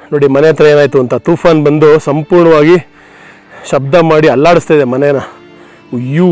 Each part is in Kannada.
ನೋಡಿ ಮನೆ ಹತ್ರ ಏನಾಯಿತು ಅಂತ ತೂಫಾನ್ ಬಂದು ಸಂಪೂರ್ಣವಾಗಿ ಶಬ್ದ ಮಾಡಿ ಅಲ್ಲಾಡಿಸ್ತಾ ಇದೆ ಮನೇನ ಅಯ್ಯೂ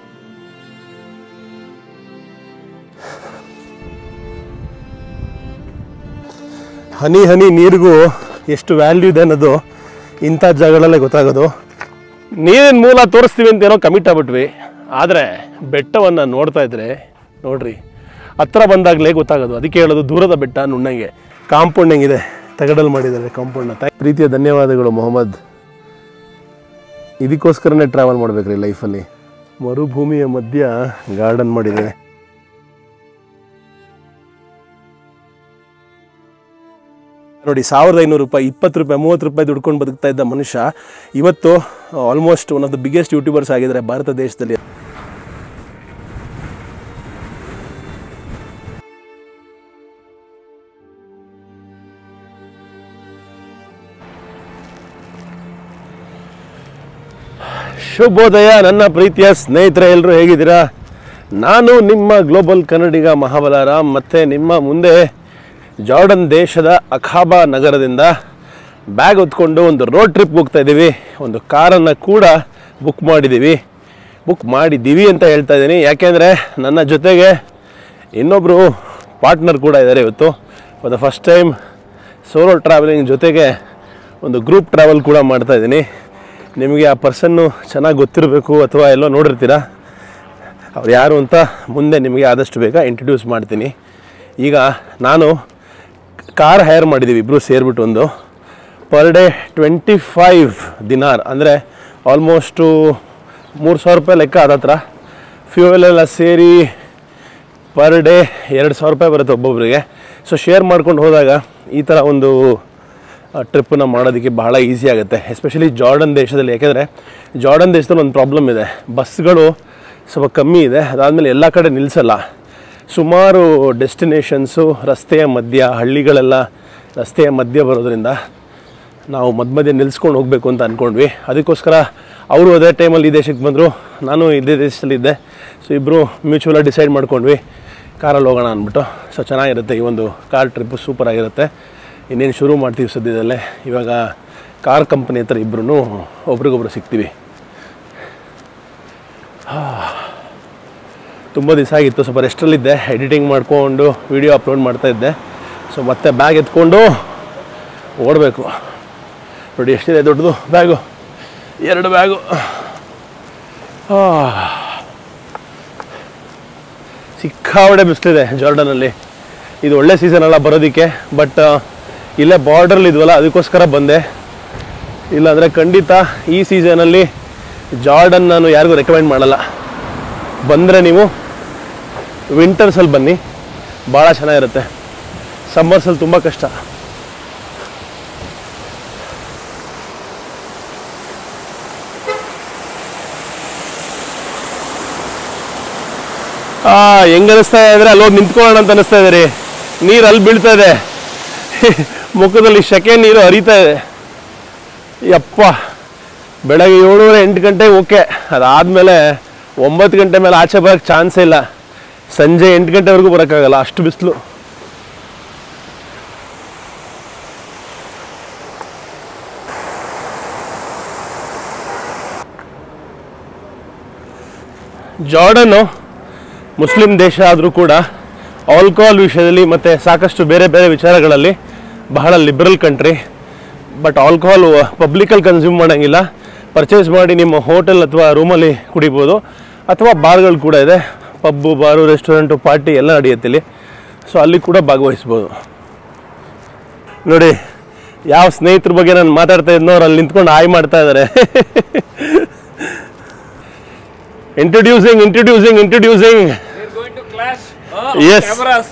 ಹನಿ ಹನಿ ನೀರಿಗೂ ಎಷ್ಟು ವ್ಯಾಲ್ಯೂ ಇದೆ ಅನ್ನೋದು ಇಂಥ ಜಾಗಗಳಲ್ಲೇ ಗೊತ್ತಾಗೋದು ನೀರಿನ ಮೂಲ ತೋರಿಸ್ತೀವಿ ಅಂತ ಏನೋ ಕಮಿಟ್ ಆಗ್ಬಿಟ್ವಿ ಆದರೆ ಬೆಟ್ಟವನ್ನು ನೋಡ್ತಾ ಇದ್ರೆ ನೋಡ್ರಿ ಹತ್ರ ಬಂದಾಗಲೇ ಗೊತ್ತಾಗೋದು ಅದಕ್ಕೆ ಹೇಳೋದು ದೂರದ ಬೆಟ್ಟ ನುಣ್ಣಂಗೆ ಕಾಂಪೌಂಡ್ ಹೆಂಗಿದೆ ತಗಡಲ್ಲಿ ಮಾಡಿದ್ದಾರೆ ಕಾಂಪೌಂಡ್ನ ಪ್ರೀತಿಯ ಧನ್ಯವಾದಗಳು ಮೊಹಮ್ಮದ್ ಇದಕ್ಕೋಸ್ಕರನೇ ಟ್ರಾವೆಲ್ ಮಾಡ್ಬೇಕ್ರಿ ಲೈಫಲ್ಲಿ ಮರುಭೂಮಿಯ ಮಧ್ಯ ಗಾರ್ಡನ್ ಮಾಡಿದ್ದಾರೆ ನೋಡಿ ಸಾವಿರದ ಐನೂರು ರೂಪಾಯಿ ಇಪ್ಪತ್ತು ರೂಪಾಯಿ ಮೂವತ್ತು ರೂಪಾಯಿ ದುಡ್ಕೊಂಡು ಬದುಕ್ತಾ ಇದ್ದ ಮನುಷ್ಯ ಇವತ್ತು almost one of the biggest YouTubers ಆಗಿದ್ದಾರೆ ಭಾರತ ದೇಶದಲ್ಲಿ ಶುಭೋದಯ ನನ್ನ ಪ್ರೀತಿಯ ಸ್ನೇಹಿತರೆ ಎಲ್ಲರೂ ಹೇಗಿದ್ದೀರಾ ನಾನು ನಿಮ್ಮ ಗ್ಲೋಬಲ್ ಕನ್ನಡಿಗ ಮಹಾಬಲಾರಾಮ್ ಮತ್ತು ನಿಮ್ಮ ಮುಂದೆ ಜಾರ್ಡನ್ ದೇಶದ ಅಖಾಬಾ ನಗರದಿಂದ ಬ್ಯಾಗ್ ಹೊತ್ಕೊಂಡು ಒಂದು ರೋಡ್ ಟ್ರಿಪ್ ಹೋಗ್ತಾ ಇದ್ದೀವಿ ಒಂದು ಕಾರನ್ನು ಕೂಡ ಬುಕ್ ಮಾಡಿದ್ದೀವಿ ಬುಕ್ ಮಾಡಿದ್ದೀವಿ ಅಂತ ಹೇಳ್ತಾ ಇದ್ದೀನಿ ಯಾಕೆಂದರೆ ನನ್ನ ಜೊತೆಗೆ ಇನ್ನೊಬ್ಬರು ಪಾರ್ಟ್ನರ್ ಕೂಡ ಇದ್ದಾರೆ ಇವತ್ತು for the first time solo traveling ಜೊತೆಗೆ ಒಂದು ಗ್ರೂಪ್ ಟ್ರಾವೆಲ್ ಕೂಡ ಮಾಡ್ತಾ ಇದ್ದೀನಿ ನಿಮಗೆ ಆ ಪರ್ಸನ್ನು ಚೆನ್ನಾಗಿ ಗೊತ್ತಿರಬೇಕು ಅಥವಾ ಎಲ್ಲೋ ನೋಡಿರ್ತೀರಾ ಅವ್ರು ಯಾರು ಅಂತ ಮುಂದೆ ನಿಮಗೆ ಆದಷ್ಟು ಬೇಗ ಇಂಟ್ರಡ್ಯೂಸ್ ಮಾಡ್ತೀನಿ ಈಗ ನಾನು ಕಾರ್ ಹೈರ್ ಮಾಡಿದ್ದೀವಿ ಇಬ್ಬರು ಸೇರಿಬಿಟ್ಟು ಒಂದು per day twenty five dinar ಅಂದರೆ ಆಲ್ಮೋಸ್ಟು ಮೂರು ಸಾವಿರ ರೂಪಾಯಿ ಲೆಕ್ಕ ಆದ ಹತ್ರ ಫ್ಯೂಯಲ್ ಎಲ್ಲ ಸೇರಿ ಪರ್ ಡೇ ಎರಡು ಸಾವಿರ ರೂಪಾಯಿ ಬರುತ್ತೆ ಒಬ್ಬೊಬ್ಬರಿಗೆ ಸೊ ಶೇರ್ ಮಾಡ್ಕೊಂಡು ಹೋದಾಗ ಈ ಥರ ಒಂದು ಟ್ರಿಪ್ಪನ್ನ ಮಾಡೋದಕ್ಕೆ ಬಹಳ ಈಸಿ ಆಗುತ್ತೆ ಎಸ್ಪೆಷಲಿ ಜಾರ್ಡನ್ ದೇಶದಲ್ಲಿ ಯಾಕೆಂದರೆ ಜಾರ್ಡನ್ ದೇಶದಲ್ಲಿ ಒಂದು ಪ್ರಾಬ್ಲಮ್ ಇದೆ ಬಸ್ಗಳು ಸ್ವಲ್ಪ ಕಮ್ಮಿ ಇದೆ ಅದಾದಮೇಲೆ ಎಲ್ಲ ಕಡೆ ನಿಲ್ಲಿಸಲ್ಲ ಸುಮಾರು ಡೆಸ್ಟಿನೇಷನ್ಸು ರಸ್ತೆಯ ಮಧ್ಯ ಹಳ್ಳಿಗಳೆಲ್ಲ ರಸ್ತೆಯ ಮಧ್ಯ ಬರೋದ್ರಿಂದ ನಾವು ಮಧ್ಯ ಮಧ್ಯೆ ನಿಲ್ಲಿಸ್ಕೊಂಡು ಹೋಗಬೇಕು ಅಂತ ಅಂದ್ಕೊಂಡ್ವಿ ಅದಕ್ಕೋಸ್ಕರ ಅವರು ಅದೇ ಟೈಮಲ್ಲಿ ಈ ದೇಶಕ್ಕೆ ಬಂದರು ನಾನು ಇದೇ ದೇಶದಲ್ಲಿದ್ದೆ ಸೊ ಇಬ್ಬರು ಮ್ಯೂಚುವಲಾಗಿ ಡಿಸೈಡ್ ಮಾಡ್ಕೊಂಡ್ವಿ ಕಾರಲ್ಲಿ ಹೋಗೋಣ ಅಂದ್ಬಿಟ್ಟು ಸೊ ಚೆನ್ನಾಗಿರುತ್ತೆ ಈ ಒಂದು ಕಾರ್ ಟ್ರಿಪ್ಪು ಸೂಪರ್ ಆಗಿರುತ್ತೆ ಇನ್ನೇನು ಶುರು ಮಾಡ್ತೀವಿ ಸದ್ಯದಲ್ಲೇ ಇವಾಗ ಕಾರ್ ಕಂಪ್ನಿ ಹತ್ರ ಇಬ್ಬರೂ ಒಬ್ರಿಗೊಬ್ರು ಸಿಗ್ತೀವಿ ತುಂಬ ದಿವಸ ಆಗಿತ್ತು ಸ್ವಲ್ಪ ರೆಸ್ಟಲ್ಲಿದ್ದೆ ಎಡಿಟಿಂಗ್ ಮಾಡಿಕೊಂಡು ವೀಡಿಯೋ ಅಪ್ಲೋಡ್ ಮಾಡ್ತಾ ಇದ್ದೆ ಸೊ ಮತ್ತೆ ಬ್ಯಾಗ್ ಎತ್ಕೊಂಡು ಓಡಬೇಕು ನೋಡಿ ಎಷ್ಟಿದೆ ದೊಡ್ಡದು ಬ್ಯಾಗು ಎರಡು ಬ್ಯಾಗು ಸಿಕ್ಕಾಬಡೆ ಬಿಸಿಲಿದೆ ಜಾರ್ಡನಲ್ಲಿ ಇದು ಒಳ್ಳೆ ಸೀಸನ್ ಅಲ್ಲ ಬರೋದಕ್ಕೆ ಬಟ್ ಇಲ್ಲೇ ಬಾರ್ಡ್ರಲ್ಲಿ ಇದ್ವಲ್ಲ ಅದಕ್ಕೋಸ್ಕರ ಬಂದೆ ಇಲ್ಲಾಂದರೆ ಖಂಡಿತ ಈ ಸೀಸನಲ್ಲಿ ಜಾರ್ಡನ್ ನಾನು ಯಾರಿಗೂ ರೆಕಮೆಂಡ್ ಮಾಡಲ್ಲ ಬಂದರೆ ನೀವು ವಿಂಟರ್ಸಲ್ಲಿ ಬನ್ನಿ ಭಾಳ ಚೆನ್ನಾಗಿರುತ್ತೆ ಸಮ್ಮರ್ಸಲ್ಲಿ ತುಂಬ ಕಷ್ಟ ಆ ಹೆಂಗ್ ಅನಿಸ್ತಾ ಇದ್ರೆ ಅಲ್ಲಿ ಹೋಗಿ ನಿಂತ್ಕೊಳ್ಳೋಣ ಅಂತ ಅನಿಸ್ತಾ ಇದೆ ರೀ ನೀರು ಅಲ್ಲಿ ಬೀಳ್ತಾ ಇದೆ ಮುಖದಲ್ಲಿ ಶಕೆ ನೀರು ಹರಿತಾ ಇದೆ ಯಪ್ಪ ಬೆಳಗ್ಗೆ ಏಳುವರೆ ಎಂಟು ಗಂಟೆಗೆ ಓಕೆ ಅದಾದಮೇಲೆ ಒಂಬತ್ತು ಗಂಟೆ ಮೇಲೆ ಆಚೆ ಬರೋಕ್ಕೆ ಚಾನ್ಸೇ ಇಲ್ಲ ಸಂಜೆ ಎಂಟು ಗಂಟೆವರೆಗೂ ಬರೋಕ್ಕಾಗಲ್ಲ ಅಷ್ಟು ಬಿಸಿಲು ಜಾರ್ಡನ್ನು ಮುಸ್ಲಿಂ ದೇಶ ಆದರೂ ಕೂಡ ಆಲ್ಕೋಹಾಲ್ ವಿಷಯದಲ್ಲಿ ಮತ್ತು ಸಾಕಷ್ಟು ಬೇರೆ ಬೇರೆ ವಿಚಾರಗಳಲ್ಲಿ ಬಹಳ ಲಿಬರಲ್ ಕಂಟ್ರಿ ಬಟ್ ಆಲ್ಕೋಹಾಲ್ ಪಬ್ಲಿಕಲ್ಲಿ ಕನ್ಸ್ಯೂಮ್ ಮಾಡೋಂಗಿಲ್ಲ ಪರ್ಚೇಸ್ ಮಾಡಿ ನಿಮ್ಮ ಹೋಟೆಲ್ ಅಥವಾ ರೂಮಲ್ಲಿ ಕುಡಿಬೋದು ಅಥವಾ ಬಾರ್ಗಳು ಕೂಡ ಇದೆ ಪಬ್ಬು ಬಾರು ರೆಸ್ಟೋರೆಂಟು ಪಾರ್ಟಿ ಎಲ್ಲ ನಡೆಯುತ್ತೆ ಇಲ್ಲಿ ಸೊ ಅಲ್ಲಿ ಕೂಡ ಭಾಗವಹಿಸ್ಬೋದು ನೋಡಿ ಯಾವ ಸ್ನೇಹಿತರ ಬಗ್ಗೆ ನಾನು ಮಾತಾಡ್ತಾ ಇದ್ನೋ ಅವ್ರು ಅಲ್ಲಿ ನಿಂತ್ಕೊಂಡು ಆಯ್ ಮಾಡ್ತಾ ಇದ್ದಾರೆ introducing introducing introducing We're going to clash. Oh, Yes. Cameras.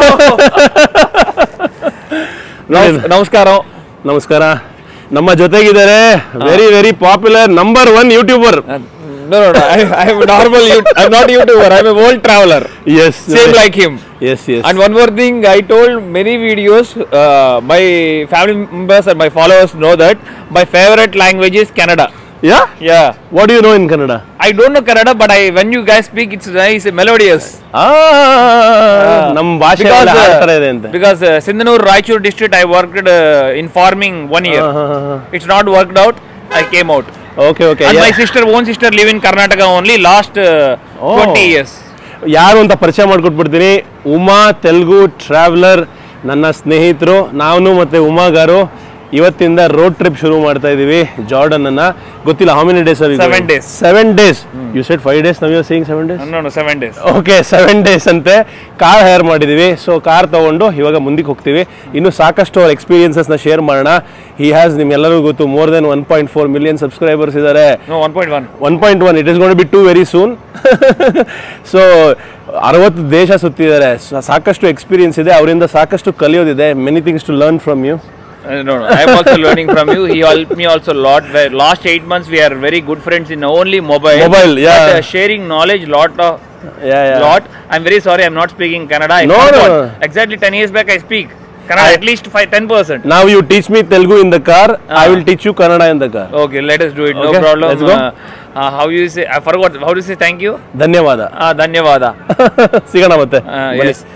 ನೋಡಿ, ನಮಸ್ಕಾರ ನಮಸ್ಕಾರ ನಮ್ಮ ಜೊತೆಗಿದ್ದಾರೆ very very popular number one YouTuber No, no, no. I, I'm a normal. You, I'm not YouTuber. I'm a world traveler. Yes Same like him. Yes yes And one more thing, I told many videos. Uh, my family members and my followers know that my favorite language is Kannada. Yeah Yeah. What you know in Kannada I don't know Kannada, but I when you guys speak, it's nice, melodious. ಆ ನಮ್ಮ ಭಾಷೆ Because, ಒಳ್ಳೆ uh, ಹಾಡ್ತಾರೆ ಇದೆ ಅಂತೆ because uh, Sindhanur, Raichur district, I worked uh, in farming one year. It's not worked out. I came out. Okay okay And my sister, own sister, live in Karnataka only last uh, Oh. 20 years. ಯಾರು ಅಂತ ಪರಿಚಯ ಮಾಡ್ಕೊಟ್ಬಿಡ್ತೀನಿ ಉಮಾ ತೆಲುಗು ಟ್ರಾವೆಲರ್ ನನ್ನ ಸ್ನೇಹಿತರು ನಾನು ಮತ್ತೆ ಉಮಾ ಗಾರು ಇವತ್ತಿಂದ ರೋಡ್ ಟ್ರಿಪ್ ಶುರು ಮಾಡ್ತಾ ಇದೀವಿ ಜಾರ್ಡನ್ ಅನ್ನ ಗೊತ್ತಿಲ್ಲ how many days Seven days. Seven days you set five days now you saying seven days No, no, seven days. Okay seven days ಅಂತೆ ಕಾರ್ ಹೈರ್ ಮಾಡಿದೀವಿ ಸೊ ಕಾರ್ ತಗೊಂಡು ಇವಾಗ ಮುಂದಕ್ಕೆ ಹೋಗ್ತೀವಿ ಇನ್ನು ಸಾಕಷ್ಟು ಅವ್ರ ಎಕ್ಸ್ಪೀರಿಯನ್ಸಸ್ನ ಶೇರ್ ಮಾಡೋಣ ಹಿ ಹ್ಯಾಸ್ ನಿಮ್ಗೆಲ್ಲರಿಗೂ ಗೊತ್ತು more than one point four million subscribers ಇದ್ದಾರೆ No, 1.1. One point one it is gonna be two very soon so ಅರವತ್ತು ದೇಶ ಸುತ್ತಿದ್ದಾರೆ ಸ- ಸಾಕಷ್ಟು ಎಕ್ಸ್ಪೀರಿಯನ್ಸ್ ಇದೆ ಅವರಿಂದ ಸಾಕಷ್ಟು ಕಲಿಯೋದಿದೆ many things to learn from you Uh, no, no, I'm also learning from you. He helped me also a lot. Where last eight months we are very good friends in only mobile. Mobile, yeah. But, uh, sharing knowledge, lot of lot. I'm very sorry. I'm not speaking Kannada. I No, forgot. no, no. Exactly ten years back, I speak Kannada I- at least five ten percent. ನಾವು you teach me Telugu in the car I will teach you Kannada in the car Okay, let us do it. No Okay, problem. let's go. Uh, uh, how you say? I forgot. How do you say thank you? ಧನ್ಯವಾದ Ah, Dhanyavada. ಸಿಗೋಣ ಮತ್ತೆ Ah, ಬನ್ನಿ. yes.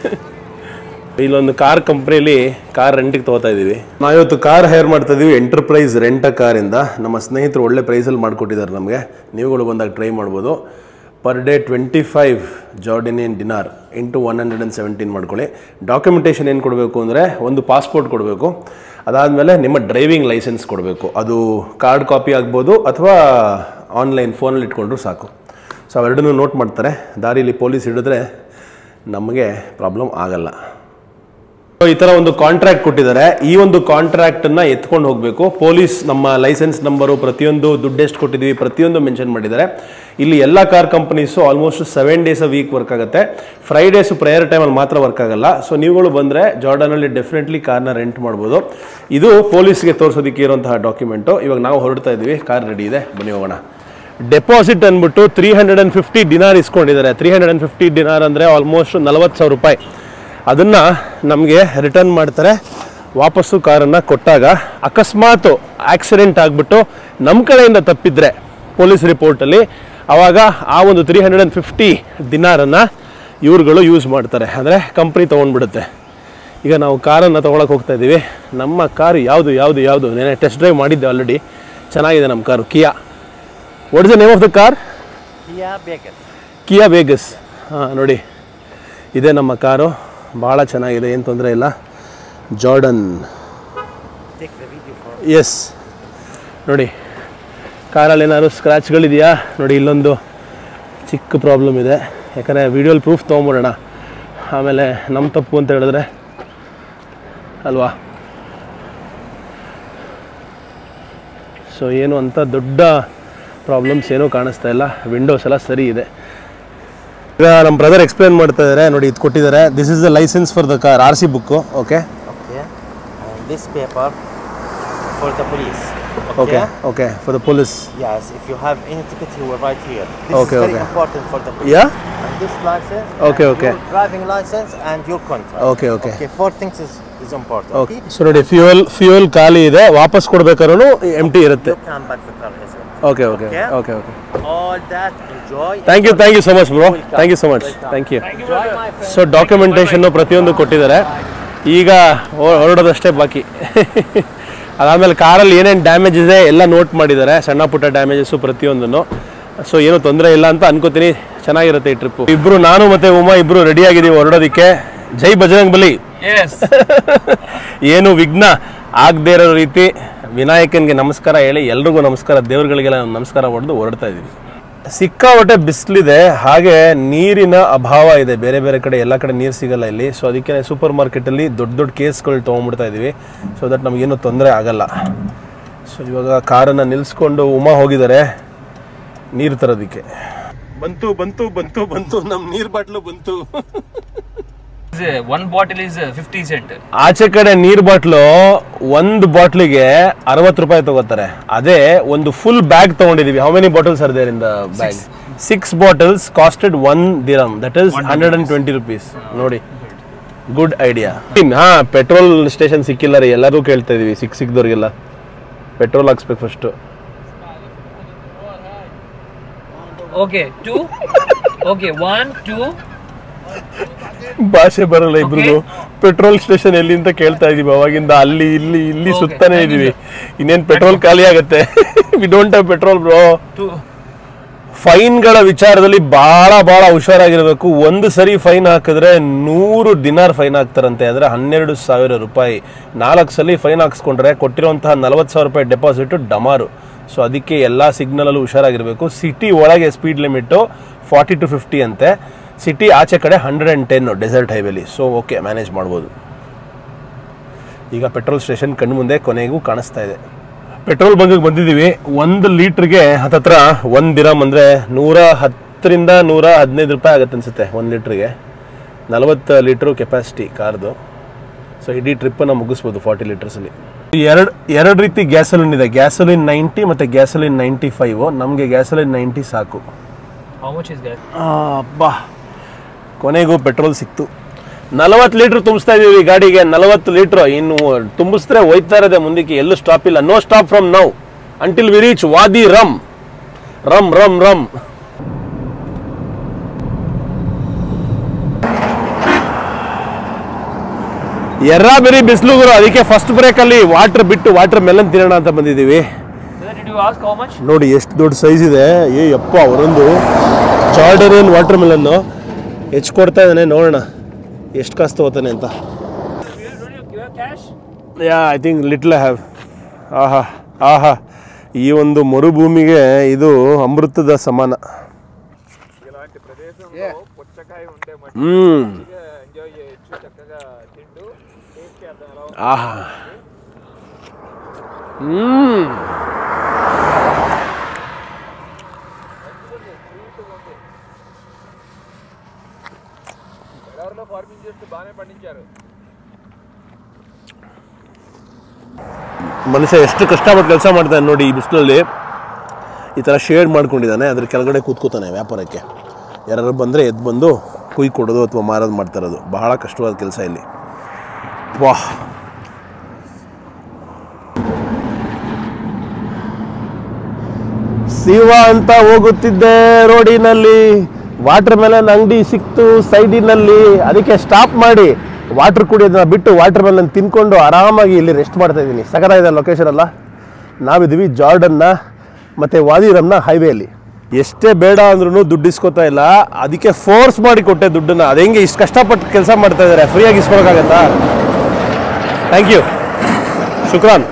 ಇಲ್ಲೊಂದು ಕಾರ್ ಕಂಪ್ನಿಯಲ್ಲಿ ಕಾರ್ ರೆಂಟಿಗೆ ತಗೋತಾ ಇದೀವಿ ನಾವಿವತ್ತು ಕಾರ್ ಹೈರ್ ಮಾಡ್ತಾ ಇದೀವಿ ಎಂಟರ್ಪ್ರೈಸ್ ರೆಂಟ್ ಕಾರಿಂದ ನಮ್ಮ ಸ್ನೇಹಿತರು ಒಳ್ಳೆ ಪ್ರೈಸಲ್ಲಿ ಮಾಡಿಕೊಟ್ಟಿದ್ದಾರೆ ನಮಗೆ ನೀವುಗಳು ಬಂದಾಗ ಟ್ರೈ ಮಾಡ್ಬೋದು per day twenty five Jordanian dinar into one hundred and seventeen ಮಾಡ್ಕೊಳ್ಳಿ ಡಾಕ್ಯುಮೆಂಟೇಷನ್ ಏನು ಕೊಡಬೇಕು ಅಂದರೆ ಒಂದು ಪಾಸ್ಪೋರ್ಟ್ ಕೊಡಬೇಕು ಅದಾದಮೇಲೆ ನಿಮ್ಮ ಡ್ರೈವಿಂಗ್ ಲೈಸೆನ್ಸ್ ಕೊಡಬೇಕು ಅದು ಕಾರ್ಡ್ ಕಾಪಿ ಆಗ್ಬೋದು ಅಥವಾ ಆನ್ಲೈನ್ ಫೋನಲ್ಲಿ ಇಟ್ಕೊಂಡ್ರು ಸಾಕು ಸೊ ಅವೆರಡನ್ನೂ ನೋಟ್ ಮಾಡ್ತಾರೆ ದಾರಿಲಿ ಪೊಲೀಸ್ ಹಿಡಿದ್ರೆ ನಮಗೆ ಪ್ರಾಬ್ಲಮ್ ಆಗಲ್ಲ So, ಈ ಥರ ಒಂದು ಕಾಂಟ್ರಾಕ್ಟ್ ಕೊಟ್ಟಿದ್ದಾರೆ ಈ ಒಂದು ಕಾಂಟ್ರಾಕ್ಟನ್ನ ಎತ್ಕೊಂಡು ಹೋಗಬೇಕು ಪೊಲೀಸ್ ನಮ್ಮ ಲೈಸೆನ್ಸ್ ನಂಬರು ಪ್ರತಿಯೊಂದು ದುಡ್ಡು ಎಷ್ಟು ಕೊಟ್ಟಿದ್ದೀವಿ ಪ್ರತಿಯೊಂದು ಮೆನ್ಷನ್ ಮಾಡಿದ್ದಾರೆ ಇಲ್ಲಿ ಎಲ್ಲ car companies almost seven days a week work ಆಗುತ್ತೆ ಫ್ರೈಡೇಸು ಪ್ರೇಯರ್ ಟೈಮಲ್ಲಿ ಮಾತ್ರ ವರ್ಕ್ ಆಗಲ್ಲ ಸೊ ನೀವುಗಳು ಬಂದರೆ ಜಾರ್ಡನಲ್ಲಿ ಡೆಫಿನೆಟ್ಲಿ ಕಾರ್ನ ರೆಂಟ್ ಮಾಡ್ಬೋದು ಇದು ಪೊಲೀಸ್ಗೆ ತೋರಿಸೋದಕ್ಕೆ ಇರುವಂತಹ ಡಾಕ್ಯುಮೆಂಟು ಇವಾಗ ನಾವು ಹೊರಡ್ತಾ ಇದ್ದೀವಿ ಕಾರ್ ರೆಡಿ ಇದೆ ಬನ್ನಿ ಹೋಗೋಣ ಡೆಪಾಸಿಟ್ ಅಂದ್ಬಿಟ್ಟು three hundred and fifty dinar ಇಸ್ಕೊಂಡಿದ್ದಾರೆ three hundred and fifty dinar ಅಂದರೆ ಆಲ್ಮೋಸ್ಟ್ ನಲವತ್ತು ಸಾವಿರ ರೂಪಾಯಿ ಅದನ್ನು ನಮಗೆ ರಿಟರ್ನ್ ಮಾಡ್ತಾರೆ ವಾಪಸ್ಸು ಕಾರನ್ನು ಕೊಟ್ಟಾಗ ಅಕಸ್ಮಾತ್ ಆಕ್ಸಿಡೆಂಟ್ ಆಗಿಬಿಟ್ಟು ನಮ್ಮ ಕಡೆಯಿಂದ ತಪ್ಪಿದ್ರೆ ಪೊಲೀಸ್ ರಿಪೋರ್ಟಲ್ಲಿ ಆವಾಗ ಆ ಒಂದು ತ್ರೀ ಹಂಡ್ರೆಡ್ ಆ್ಯಂಡ್ ಫಿಫ್ಟಿ ದಿನಾರನ್ನು ಇವ್ರುಗಳು ಯೂಸ್ ಮಾಡ್ತಾರೆ ಅಂದರೆ ಕಂಪ್ನಿ ತೊಗೊಂಡ್ಬಿಡುತ್ತೆ ಈಗ ನಾವು ಕಾರನ್ನು ತೊಗೊಳಕ್ಕೆ ಹೋಗ್ತಾ ಇದ್ದೀವಿ ನಮ್ಮ ಕಾರು ಯಾವುದು ಯಾವುದು ಯಾವುದು ನೆನೆ ಟೆಸ್ಟ್ ಡ್ರೈವ್ ಮಾಡಿದ್ದೆ ಆಲ್ರೆಡಿ ಚೆನ್ನಾಗಿದೆ ನಮ್ಮ car Kia what is the name of the car Kia Vegas. Kia Vegas ಹಾಂ ನೋಡಿ ಇದೆ ನಮ್ಮ ಕಾರು ಭಾಳ ಚೆನ್ನಾಗಿದೆ ಏನು ತೊಂದರೆ ಇಲ್ಲ Jordan Take the video for yes ನೋಡಿ ಕಾರಲ್ಲಿ ಏನಾದ್ರು ಸ್ಕ್ರ್ಯಾಚ್ಗಳಿದೆಯಾ ನೋಡಿ ಇಲ್ಲೊಂದು ಚಿಕ್ಕ ಪ್ರಾಬ್ಲಮ್ ಇದೆ ಯಾಕಂದರೆ ವಿಡಿಯೋಲಿ ಪ್ರೂಫ್ ತೊಗೊಂಬಿಡೋಣ ಆಮೇಲೆ ನಮ್ಮ ತಪ್ಪು ಅಂತ ಹೇಳಿದ್ರೆ ಅಲ್ವಾ ಸೊ ಏನು ಅಂತ ದೊಡ್ಡ ಪ್ರಾಬ್ಲಮ್ಸ್ ಏನೂ ಕಾಣಿಸ್ತಾ ಇಲ್ಲ ವಿಂಡೋಸ್ ಎಲ್ಲ ಸರಿ ಇದೆ ಈಗ ನಮ್ಮ ಬ್ರದರ್ ಎಕ್ಸ್ಪ್ಲೇನ್ ಮಾಡ್ತಾ ಇದ್ದಾರೆ ನೋಡಿ ಇದು ಕೊಟ್ಟಿದ್ದಾರೆ this is the license for the car R C book okay okay. And this paper for the police. Okay okay for the police Yes, if you have any ticket, you will write here. This Okay, is very okay. important for the police. Yeah And this license. Okay, and okay. Your driving license and your contract. Okay okay Okay, four things is, is important. Okay Okay. So ನೋಡಿ ಫ್ಯೂಯಲ್ ಫ್ಯೂಯಲ್ ಖಾಲಿ ಇದೆ ವಾಪಸ್ ಕೊಡ್ಬೇಕಾದ್ರೂ ಎಮ್ ಟಿ ಇರುತ್ತೆ You can back the car as well. Okay okay Okay. Okay okay All that enjoy. Thank you thank you so much bro thank you so much thank you Enjoy my friend. So ಡಾಕ್ಯುಮೆಂಟೇಷನ್ನು ಪ್ರತಿಯೊಂದು ಕೊಟ್ಟಿದ್ದಾರೆ ಈಗ ಹೊ- ಹೊರಡೋದಷ್ಟೇ ಬಾಕಿ ಅದಾದಮೇಲೆ ಕಾರಲ್ಲಿ ಏನೇನು ಡ್ಯಾಮೇಜ್ ಇದೆ ಎಲ್ಲ ನೋಟ್ ಮಾಡಿದ್ದಾರೆ ಸಣ್ಣ ಪುಟ್ಟ ಡ್ಯಾಮೇಜಸ್ಸು ಪ್ರತಿಯೊಂದನ್ನು ಸೊ ಏನೂ ತೊಂದರೆ ಇಲ್ಲ ಅಂತ ಅನ್ಕೋತೀನಿ ಚೆನ್ನಾಗಿರುತ್ತೆ ಈ ಟ್ರಿಪ್ಪು ಇಬ್ಬರು ನಾನು ಮತ್ತು ಉಮಾ ಇಬ್ಬರು ರೆಡಿ ಆಗಿದ್ದೀವಿ ಹೊರಡೋದಕ್ಕೆ ಜೈ ಬಜರಂಗ್ ಬಲಿ Yes. ಏನು ವಿಘ್ನ ಆಗದೇ ಇರೋ ರೀತಿ ವಿನಾಯಕನಿಗೆ ನಮಸ್ಕಾರ ಹೇಳಿ ಎಲ್ರಿಗೂ ನಮಸ್ಕಾರ ದೇವ್ರುಗಳಿಗೆಲ್ಲ ನಮಸ್ಕಾರ ಹೊಡೆದು ಹೊರಡ್ತಾ ಇದೀವಿ ಸಿಕ್ಕಾಪಟ್ಟೆ ಬಿಸಿಲಿದೆ ಹಾಗೆ ನೀರಿನ ಅಭಾವ ಇದೆ ಬೇರೆ ಬೇರೆ ಕಡೆ ಎಲ್ಲ ಕಡೆ ನೀರು ಸಿಗಲ್ಲ ಇಲ್ಲಿ ಸೊ ಅದಕ್ಕೆ ಸೂಪರ್ ಮಾರ್ಕೆಟಲ್ಲಿ ದೊಡ್ಡ ದೊಡ್ಡ ಕೇಸ್ಗಳು ತೊಗೊಂಡ್ಬಿಡ್ತಾ ಇದೀವಿ ಸೊ ದಟ್ ನಮಗೇನು ತೊಂದರೆ ಆಗಲ್ಲ ಸೊ ಇವಾಗ ಕಾರನ್ನು ನಿಲ್ಲಿಸ್ಕೊಂಡು ಉಮಾ ಹೋಗಿದ್ದಾರೆ ನೀರು ತರೋದಕ್ಕೆ ಬಂತು ಬಂತು ಬಂತು ಬಂತು ನಮ್ಮ ನೀರು ಬಾಟ್ಲು ಬಂತು Is, uh, one bottle is uh, 50 cent. ಆಚೆ ಕಡೆ ನೀರ್ ಬಾಟ್ಲು ಒಂದು ಬಾಟ್ಲಿಗೆ ಅರವತ್ತು ರೂಪಾಯಿ ತಗೋತಾರೆ ಅದೇ ಒಂದು ಫುಲ್ ಬ್ಯಾಗ್ ತಗೊಂಡಿದೀವಿ how many bottles are there in the bag six bottles costed one dirham that is hundred and twenty rupees ನೋಡಿ ಗುಡ್ ಐಡಿಯಾ ಹಾ ಪೆಟ್ರೋಲ್ ಸ್ಟೇಷನ್ ಸಿಕ್ಕಿಲ್ಲ ರೀ ಎಲ್ಲರೂ ಕೇಳ್ತಾ ಇದೀವಿ ಸಿಕ್ ಸಿಕ್ದವ್ರಿಗೆಲ್ಲ ಪೆಟ್ರೋಲ್ ಹಾಕ್ಸ್ಬೇಕು first Okay, two. okay, one, two. ಭಾಷೆ ಬರಲ್ಲ ಇಬ್ರಿಗೂ Okay. ಪೆಟ್ರೋಲ್ ಸ್ಟೇಷನ್ ಎಲ್ಲಿ ಅಂತ ಕೇಳ್ತಾ ಇದೀವಿ ಅವಾಗಿಂದ ಅಲ್ಲಿ ಇಲ್ಲಿ ಇಲ್ಲಿ Okay, ಸುತ್ತಾನೆ thank you, ಇದೀವಿ sir. ಇನ್ನೇನ್ ಪೆಟ್ರೋಲ್ ಖಾಲಿ ಆಗತ್ತೆ we don't have petrol bro Two. ಫೈನ್ಗಳ ವಿಚಾರದಲ್ಲಿ ಬಹಳ ಬಹಳ ಹುಷಾರಾಗಿರ್ಬೇಕು ಒಂದು ಸರಿ ಫೈನ್ ಹಾಕಿದ್ರೆ ನೂರು ದಿನಾರ್ ಫೈನ್ ಹಾಕ್ತಾರಂತೆ ಅಂದ್ರೆ ಹನ್ನೆರಡು ಸಾವಿರ ರೂಪಾಯಿ ನಾಲ್ಕು ಸಲ ಫೈನ್ ಹಾಕ್ಸ್ಕೊಂಡ್ರೆ ಕೊಟ್ಟಿರುವಂತಹ ನಲವತ್ತು ಸಾವಿರ ರೂಪಾಯಿ ಡೆಪಾಸಿಟ್ ಡಮಾರು ಸೊ ಅದಕ್ಕೆ ಎಲ್ಲ ಸಿಗ್ನಲಲ್ಲೂ ಹುಷಾರಾಗಿರಬೇಕು ಸಿಟಿ ಒಳಗೆ speed limit forty to fifty ಅಂತೆ ಸಿಟಿ ಆಚೆ ಕಡೆ ಹಂಡ್ರೆಡ್ ಆ್ಯಂಡ್ ಟೆನ್ ಡೆಸರ್ಟ್ ಹೈವೇಲಿ ಸೊ ಓಕೆ ಮ್ಯಾನೇಜ್ ಮಾಡ್ಬೋದು ಈಗ ಪೆಟ್ರೋಲ್ ಸ್ಟೇಷನ್ ಕಣ್ಣು ಮುಂದೆ ಕೊನೆಗೂ ಕಾಣಿಸ್ತಾ ಇದೆ ಪೆಟ್ರೋಲ್ ಬಂಕಿಗೆ ಬಂದಿದ್ದೀವಿ ಒಂದು ಲೀಟ್ರಿಗೆ ಹತ್ತತ್ರ ಒಂದು ದಿರಮ್ ಅಂದರೆ ನೂರ ಹತ್ತರಿಂದ ನೂರ ಹದಿನೈದು ರೂಪಾಯಿ ಆಗುತ್ತೆ ಅನಿಸುತ್ತೆ ಒಂದು ಲೀಟ್ರಿಗೆ ನಲವತ್ತು ಲೀಟ್ರು ಕೆಪಾಸಿಟಿ ಕಾರ್ದು ಸೊ ಇಡೀ ಟ್ರಿಪ್ಪನ್ನು ಮುಗಿಸ್ಬೋದು ಫಾರ್ಟಿ ಲೀಟರ್ಸಲ್ಲಿ ಎರಡು ಎರಡು ರೀತಿ ಗ್ಯಾಸಲಿನ್ ಇದೆ ಗ್ಯಾಸಲಿನ್ ನೈಂಟಿ ಮತ್ತು ಗ್ಯಾಸಲಿನ್ ನೈಂಟಿ ಫೈವ್ ನಮಗೆ ಗ್ಯಾಸಲಿನ್ ನೈಂಟಿ ಸಾಕು How much is that? ಅಬ್ಬಾ ಕೊನೆಗೂ ಪೆಟ್ರೋಲ್ ಸಿಕ್ತು ನಲವತ್ತು ಲೀಟ್ರ್ ತುಂಬಿಸ್ತಾ ಇದೀವಿ ಗಾಡಿಗೆ ನಲವತ್ತು ಲೀಟ್ರ್ ಇನ್ನು ತುಂಬಿಸಿದ್ರೆ ಹೋಯ್ತಾ ಇರೋದೆ ಮುಂದಕ್ಕೆ ಎಲ್ಲೂ ಸ್ಟಾಪ್ ಇಲ್ಲ no stop from now until we reach Wadi Rum Rum Rum Rum ಎರ್ರ ಬೇರೆ ಬಿಸಿಲು ಗುರು ಅದಕ್ಕೆ ಫಸ್ಟ್ ಬ್ರೇಕಲ್ಲಿ ವಾಟರ್ ಬಿಟ್ಟು ವಾಟರ್ ಮೆಲನ್ ತಿನ್ನೋಣ ಅಂತ ಬಂದಿದ್ದೀವಿ Sir, did you ask how much? ನೋಡಿ ಎಷ್ಟು ದೊಡ್ಡ ಸೈಜ್ ಇದೆ ಏ ಯಪ್ಪ ಅವರೊಂದು ಜಾರ್ಡರಿಯನ್ ವಾಟರ್ ಮೆಲನ್ನು ಹೆಚ್ಚು ಕೊಡ್ತಾ ಇದ್ದಾನೆ ನೋಡೋಣ ಎಷ್ಟು ಕಾಸು ತಗೋತಾನೆ ಅಂತ cash? Yeah I think little have ಆಹಾ ಆಹಾ ಈ ಒಂದು ಮರುಭೂಮಿಗೆ ಇದು ಅಮೃತದ ಸಮಾನ ಹ್ಮ್ ಆಹಾ ಹ್ಮ್ ಮನುಷ್ಯ ಎಷ್ಟು ಕಷ್ಟಪಟ್ಟು ಕೆಲಸ ಮಾಡ್ತಾನೆ ನೋಡಿ ಈ ಬಿಸಿಲಲ್ಲಿ ಈ ಥರ ಶೇಡ್ ಮಾಡ್ಕೊಂಡಿದ್ದಾನೆ ಅದ್ರ ಕೆಳಗಡೆ ಕೂತ್ಕೋತಾನೆ ವ್ಯಾಪಾರಕ್ಕೆ ಯಾರು ಬಂದರೆ ಎದ್ದು ಬಂದು ಕುಯ್ ಕೊಡೋದು ಅಥವಾ ಮಾರೋದು ಮಾಡ್ತಾ ಇರೋದು ಬಹಳ ಕಷ್ಟವಾದ ಕೆಲಸ ಇಲ್ಲಿ ವಾಹ್ ಶಿವ ಅಂತ ಹೋಗುತ್ತಿದ್ದೆ ರೋಡಿನಲ್ಲಿ ವಾಟರ್ ಮೆಲನ್ ಅಂಗಡಿ ಸಿಕ್ತು ಸೈಡಿನಲ್ಲಿ ಅದಕ್ಕೆ ಸ್ಟಾಪ್ ಮಾಡಿ ವಾಟರ್ ಕುಡಿಯೋದನ್ನ ಬಿಟ್ಟು ವಾಟರ್ ಮೆಲನ್ ತಿನ್ಕೊಂಡು ಆರಾಮಾಗಿ ಇಲ್ಲಿ ರೆಸ್ಟ್ ಮಾಡ್ತಾ ಇದ್ದೀನಿ ಸಖತ್ತಾಗಿದೆ ಲೊಕೇಶನ್ ಅಲ್ಲ ನಾವಿದ್ದೀವಿ ಜಾರ್ಡನ್ನ ಮತ್ತು ವಾದಿರಮ್ನ ಹೈವೇಲಿ ಎಷ್ಟೇ ಬೇಡ ಅಂದ್ರೂ ದುಡ್ಡು ಇಸ್ಕೊತಾ ಇಲ್ಲ ಅದಕ್ಕೆ ಫೋರ್ಸ್ ಮಾಡಿ ಕೊಟ್ಟೆ ದುಡ್ಡನ್ನ ಅದು ಹೆಂಗೆ ಇಷ್ಟು ಕಷ್ಟಪಟ್ಟು ಕೆಲಸ ಮಾಡ್ತಾ ಇದ್ದಾರೆ ಫ್ರೀಯಾಗಿ ಇಸ್ಕೊಳಕ್ಕಾಗತ್ತಾ ಥ್ಯಾಂಕ್ ಯು ಶುಕ್ರಾನ್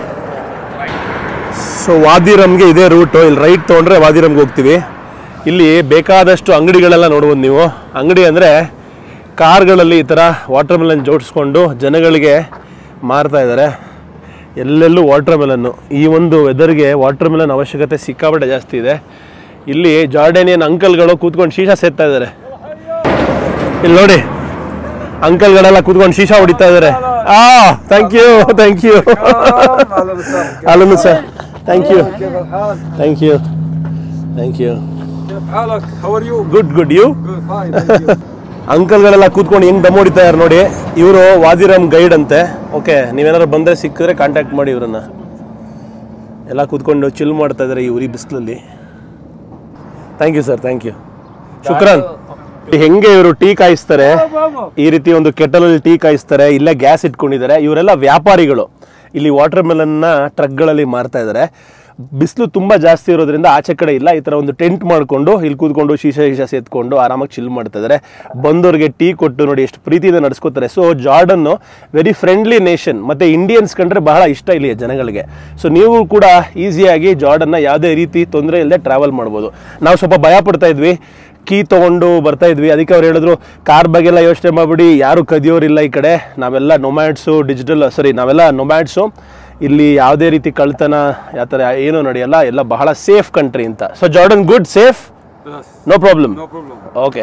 ಸೊ ವಾದಿರಮ್ಗೆ ಇದೇ ರೂಟು ಇಲ್ಲಿ ರೈಟ್ ತೊಗೊಂಡ್ರೆ ವಾದಿರಮ್ಗೆ ಹೋಗ್ತೀವಿ ಇಲ್ಲಿ ಬೇಕಾದಷ್ಟು ಅಂಗಡಿಗಳೆಲ್ಲ ನೋಡ್ಬೋದು ನೀವು ಅಂಗಡಿ ಅಂದರೆ ಕಾರ್ಗಳಲ್ಲಿ ಈ ಥರ ವಾಟರ್ ಮೆಲನ್ ಜೋಡಿಸ್ಕೊಂಡು ಜನಗಳಿಗೆ ಮಾರ್ತಾ ಇದ್ದಾರೆ ಎಲ್ಲೆಲ್ಲೂ ವಾಟರ್ ಮೆಲನ್ನು ಈ ಒಂದು ವೆದರ್ಗೆ ವಾಟರ್ ಮೆಲನ್ ಅವಶ್ಯಕತೆ ಸಿಕ್ಕಾಪಟ್ಟೆ ಜಾಸ್ತಿ ಇದೆ ಇಲ್ಲಿ ಜಾರ್ಡೇನಿಯನ್ ಅಂಕಲ್ಗಳು ಕೂತ್ಕೊಂಡು ಶೀಶಾ ಸೇರ್ತಾ ಇದ್ದಾರೆ ಇಲ್ಲಿ ನೋಡಿ ಅಂಕಲ್ಗಳೆಲ್ಲ ಕೂತ್ಕೊಂಡು ಶೀಶಾ ಹೊಡಿತಾ ಇದ್ದಾರೆ ಆ ಥ್ಯಾಂಕ್ ಯು ಥ್ಯಾಂಕ್ ಯು ಅಲ್ಲೂ sir thank you thank you thank you حالك how are you good good you good fine thank you ಅಂಕಲ್ಗಳೆಲ್ಲ ಕೂತ್ಕೊಂಡು ಹೆಂಗ್ ದಮ್ ಹೊಡಿತಾ ಇದ್ದಾರೆ ನೋಡಿ ಇವರು ವಾದಿರಾಮ್ ಗೈಡ್ ಅಂತೆ ಓಕೆ ನೀವೇನಾದ್ರು ಬಂದರೆ ಸಿಕ್ಕಿದ್ರೆ ಕಾಂಟ್ಯಾಕ್ಟ್ ಮಾಡಿ ಇವ್ರನ್ನ ಎಲ್ಲ ಕೂತ್ಕೊಂಡು ಚಿಲ್ ಮಾಡ್ತಾ ಇದ್ದಾರೆ ಈ ಉರಿ ಬಿಸಿಲಲ್ಲಿ thank you sir thank you ಶುಕ್ರಾನ್ ಹೆಂಗೆ ಇವರು ಟೀ ಕಾಯಿಸ್ತಾರೆ ಈ ರೀತಿ ಒಂದು ಕೆಟಲಲ್ಲಿ ಟೀ ಕಾಯಿಸ್ತಾರೆ ಇಲ್ಲೇ ಗ್ಯಾಸ್ ಇಟ್ಕೊಂಡಿದ್ದಾರೆ ಇವರೆಲ್ಲ ವ್ಯಾಪಾರಿಗಳು ಇಲ್ಲಿ ವಾಟರ್ ಮೆಲನ್ನ ಟ್ರಕ್ಗಳಲ್ಲಿ ಮಾರ್ತಾ ಇದ್ದಾರೆ ಬಿಸಿಲು ತುಂಬ ಜಾಸ್ತಿ ಇರೋದ್ರಿಂದ ಆಚೆ ಕಡೆ ಇಲ್ಲ ಈ ಥರ ಒಂದು ಟೆಂಟ್ ಮಾಡಿಕೊಂಡು ಇಲ್ಲಿ ಕೂತ್ಕೊಂಡು ಶೀಶಾ ಶೀಶಾ ಸೇತ್ಕೊಂಡು ಆರಾಮಾಗಿ ಚಿಲ್ ಮಾಡ್ತಾ ಇದ್ದಾರೆ ಬಂದವ್ರಿಗೆ ಟೀ ಕೊಟ್ಟು ನೋಡಿ ಎಷ್ಟು ಪ್ರೀತಿಯಿಂದ ನಡೆಸ್ಕೋತಾರೆ ಸೊ ಜಾರ್ಡನ್ನು ವೆರಿ ಫ್ರೆಂಡ್ಲಿ ನೇಷನ್ ಮತ್ತು ಇಂಡಿಯನ್ಸ್ ಕಂಡ್ರೆ ಬಹಳ ಇಷ್ಟ ಇಲ್ಲಿ ಜನಗಳಿಗೆ ಸೊ ನೀವು ಕೂಡ ಈಸಿಯಾಗಿ ಜಾರ್ಡನ್ನ ಯಾವುದೇ ರೀತಿ ತೊಂದರೆ ಇಲ್ಲದೆ ಟ್ರಾವೆಲ್ ಮಾಡ್ಬೋದು ನಾವು ಸ್ವಲ್ಪ ಭಯ ಪಡ್ತಾ ಇದ್ವಿ ಕೀ ತೊಗೊಂಡು ಬರ್ತಾ ಇದ್ವಿ ಅದಕ್ಕೆ ಅವ್ರು ಹೇಳಿದ್ರು ಕಾರ್ ಬಗ್ಗೆಲ್ಲ ಯೋಚನೆ ಮಾಡ್ಬಿಡಿ ಯಾರು ಕದಿಯೋರಿಲ್ಲ ಈ ಕಡೆ ನಾವೆಲ್ಲ ನೊಮ್ಯಾಡ್ಸು ಡಿಜಿಟಲ್ ಸಾರಿ ನಾವೆಲ್ಲ ನೊಮ್ಯಾಡ್ಸು ಇಲ್ಲಿ ಯಾವುದೇ ರೀತಿ ಕಳ್ತನ ಯಾವ ಥರ ಏನೂ ನಡೆಯಲ್ಲ ಎಲ್ಲ ಬಹಳ ಸೇಫ್ ಕಂಟ್ರಿ ಅಂತ so Jordan good safe Yes, no problem no problem okay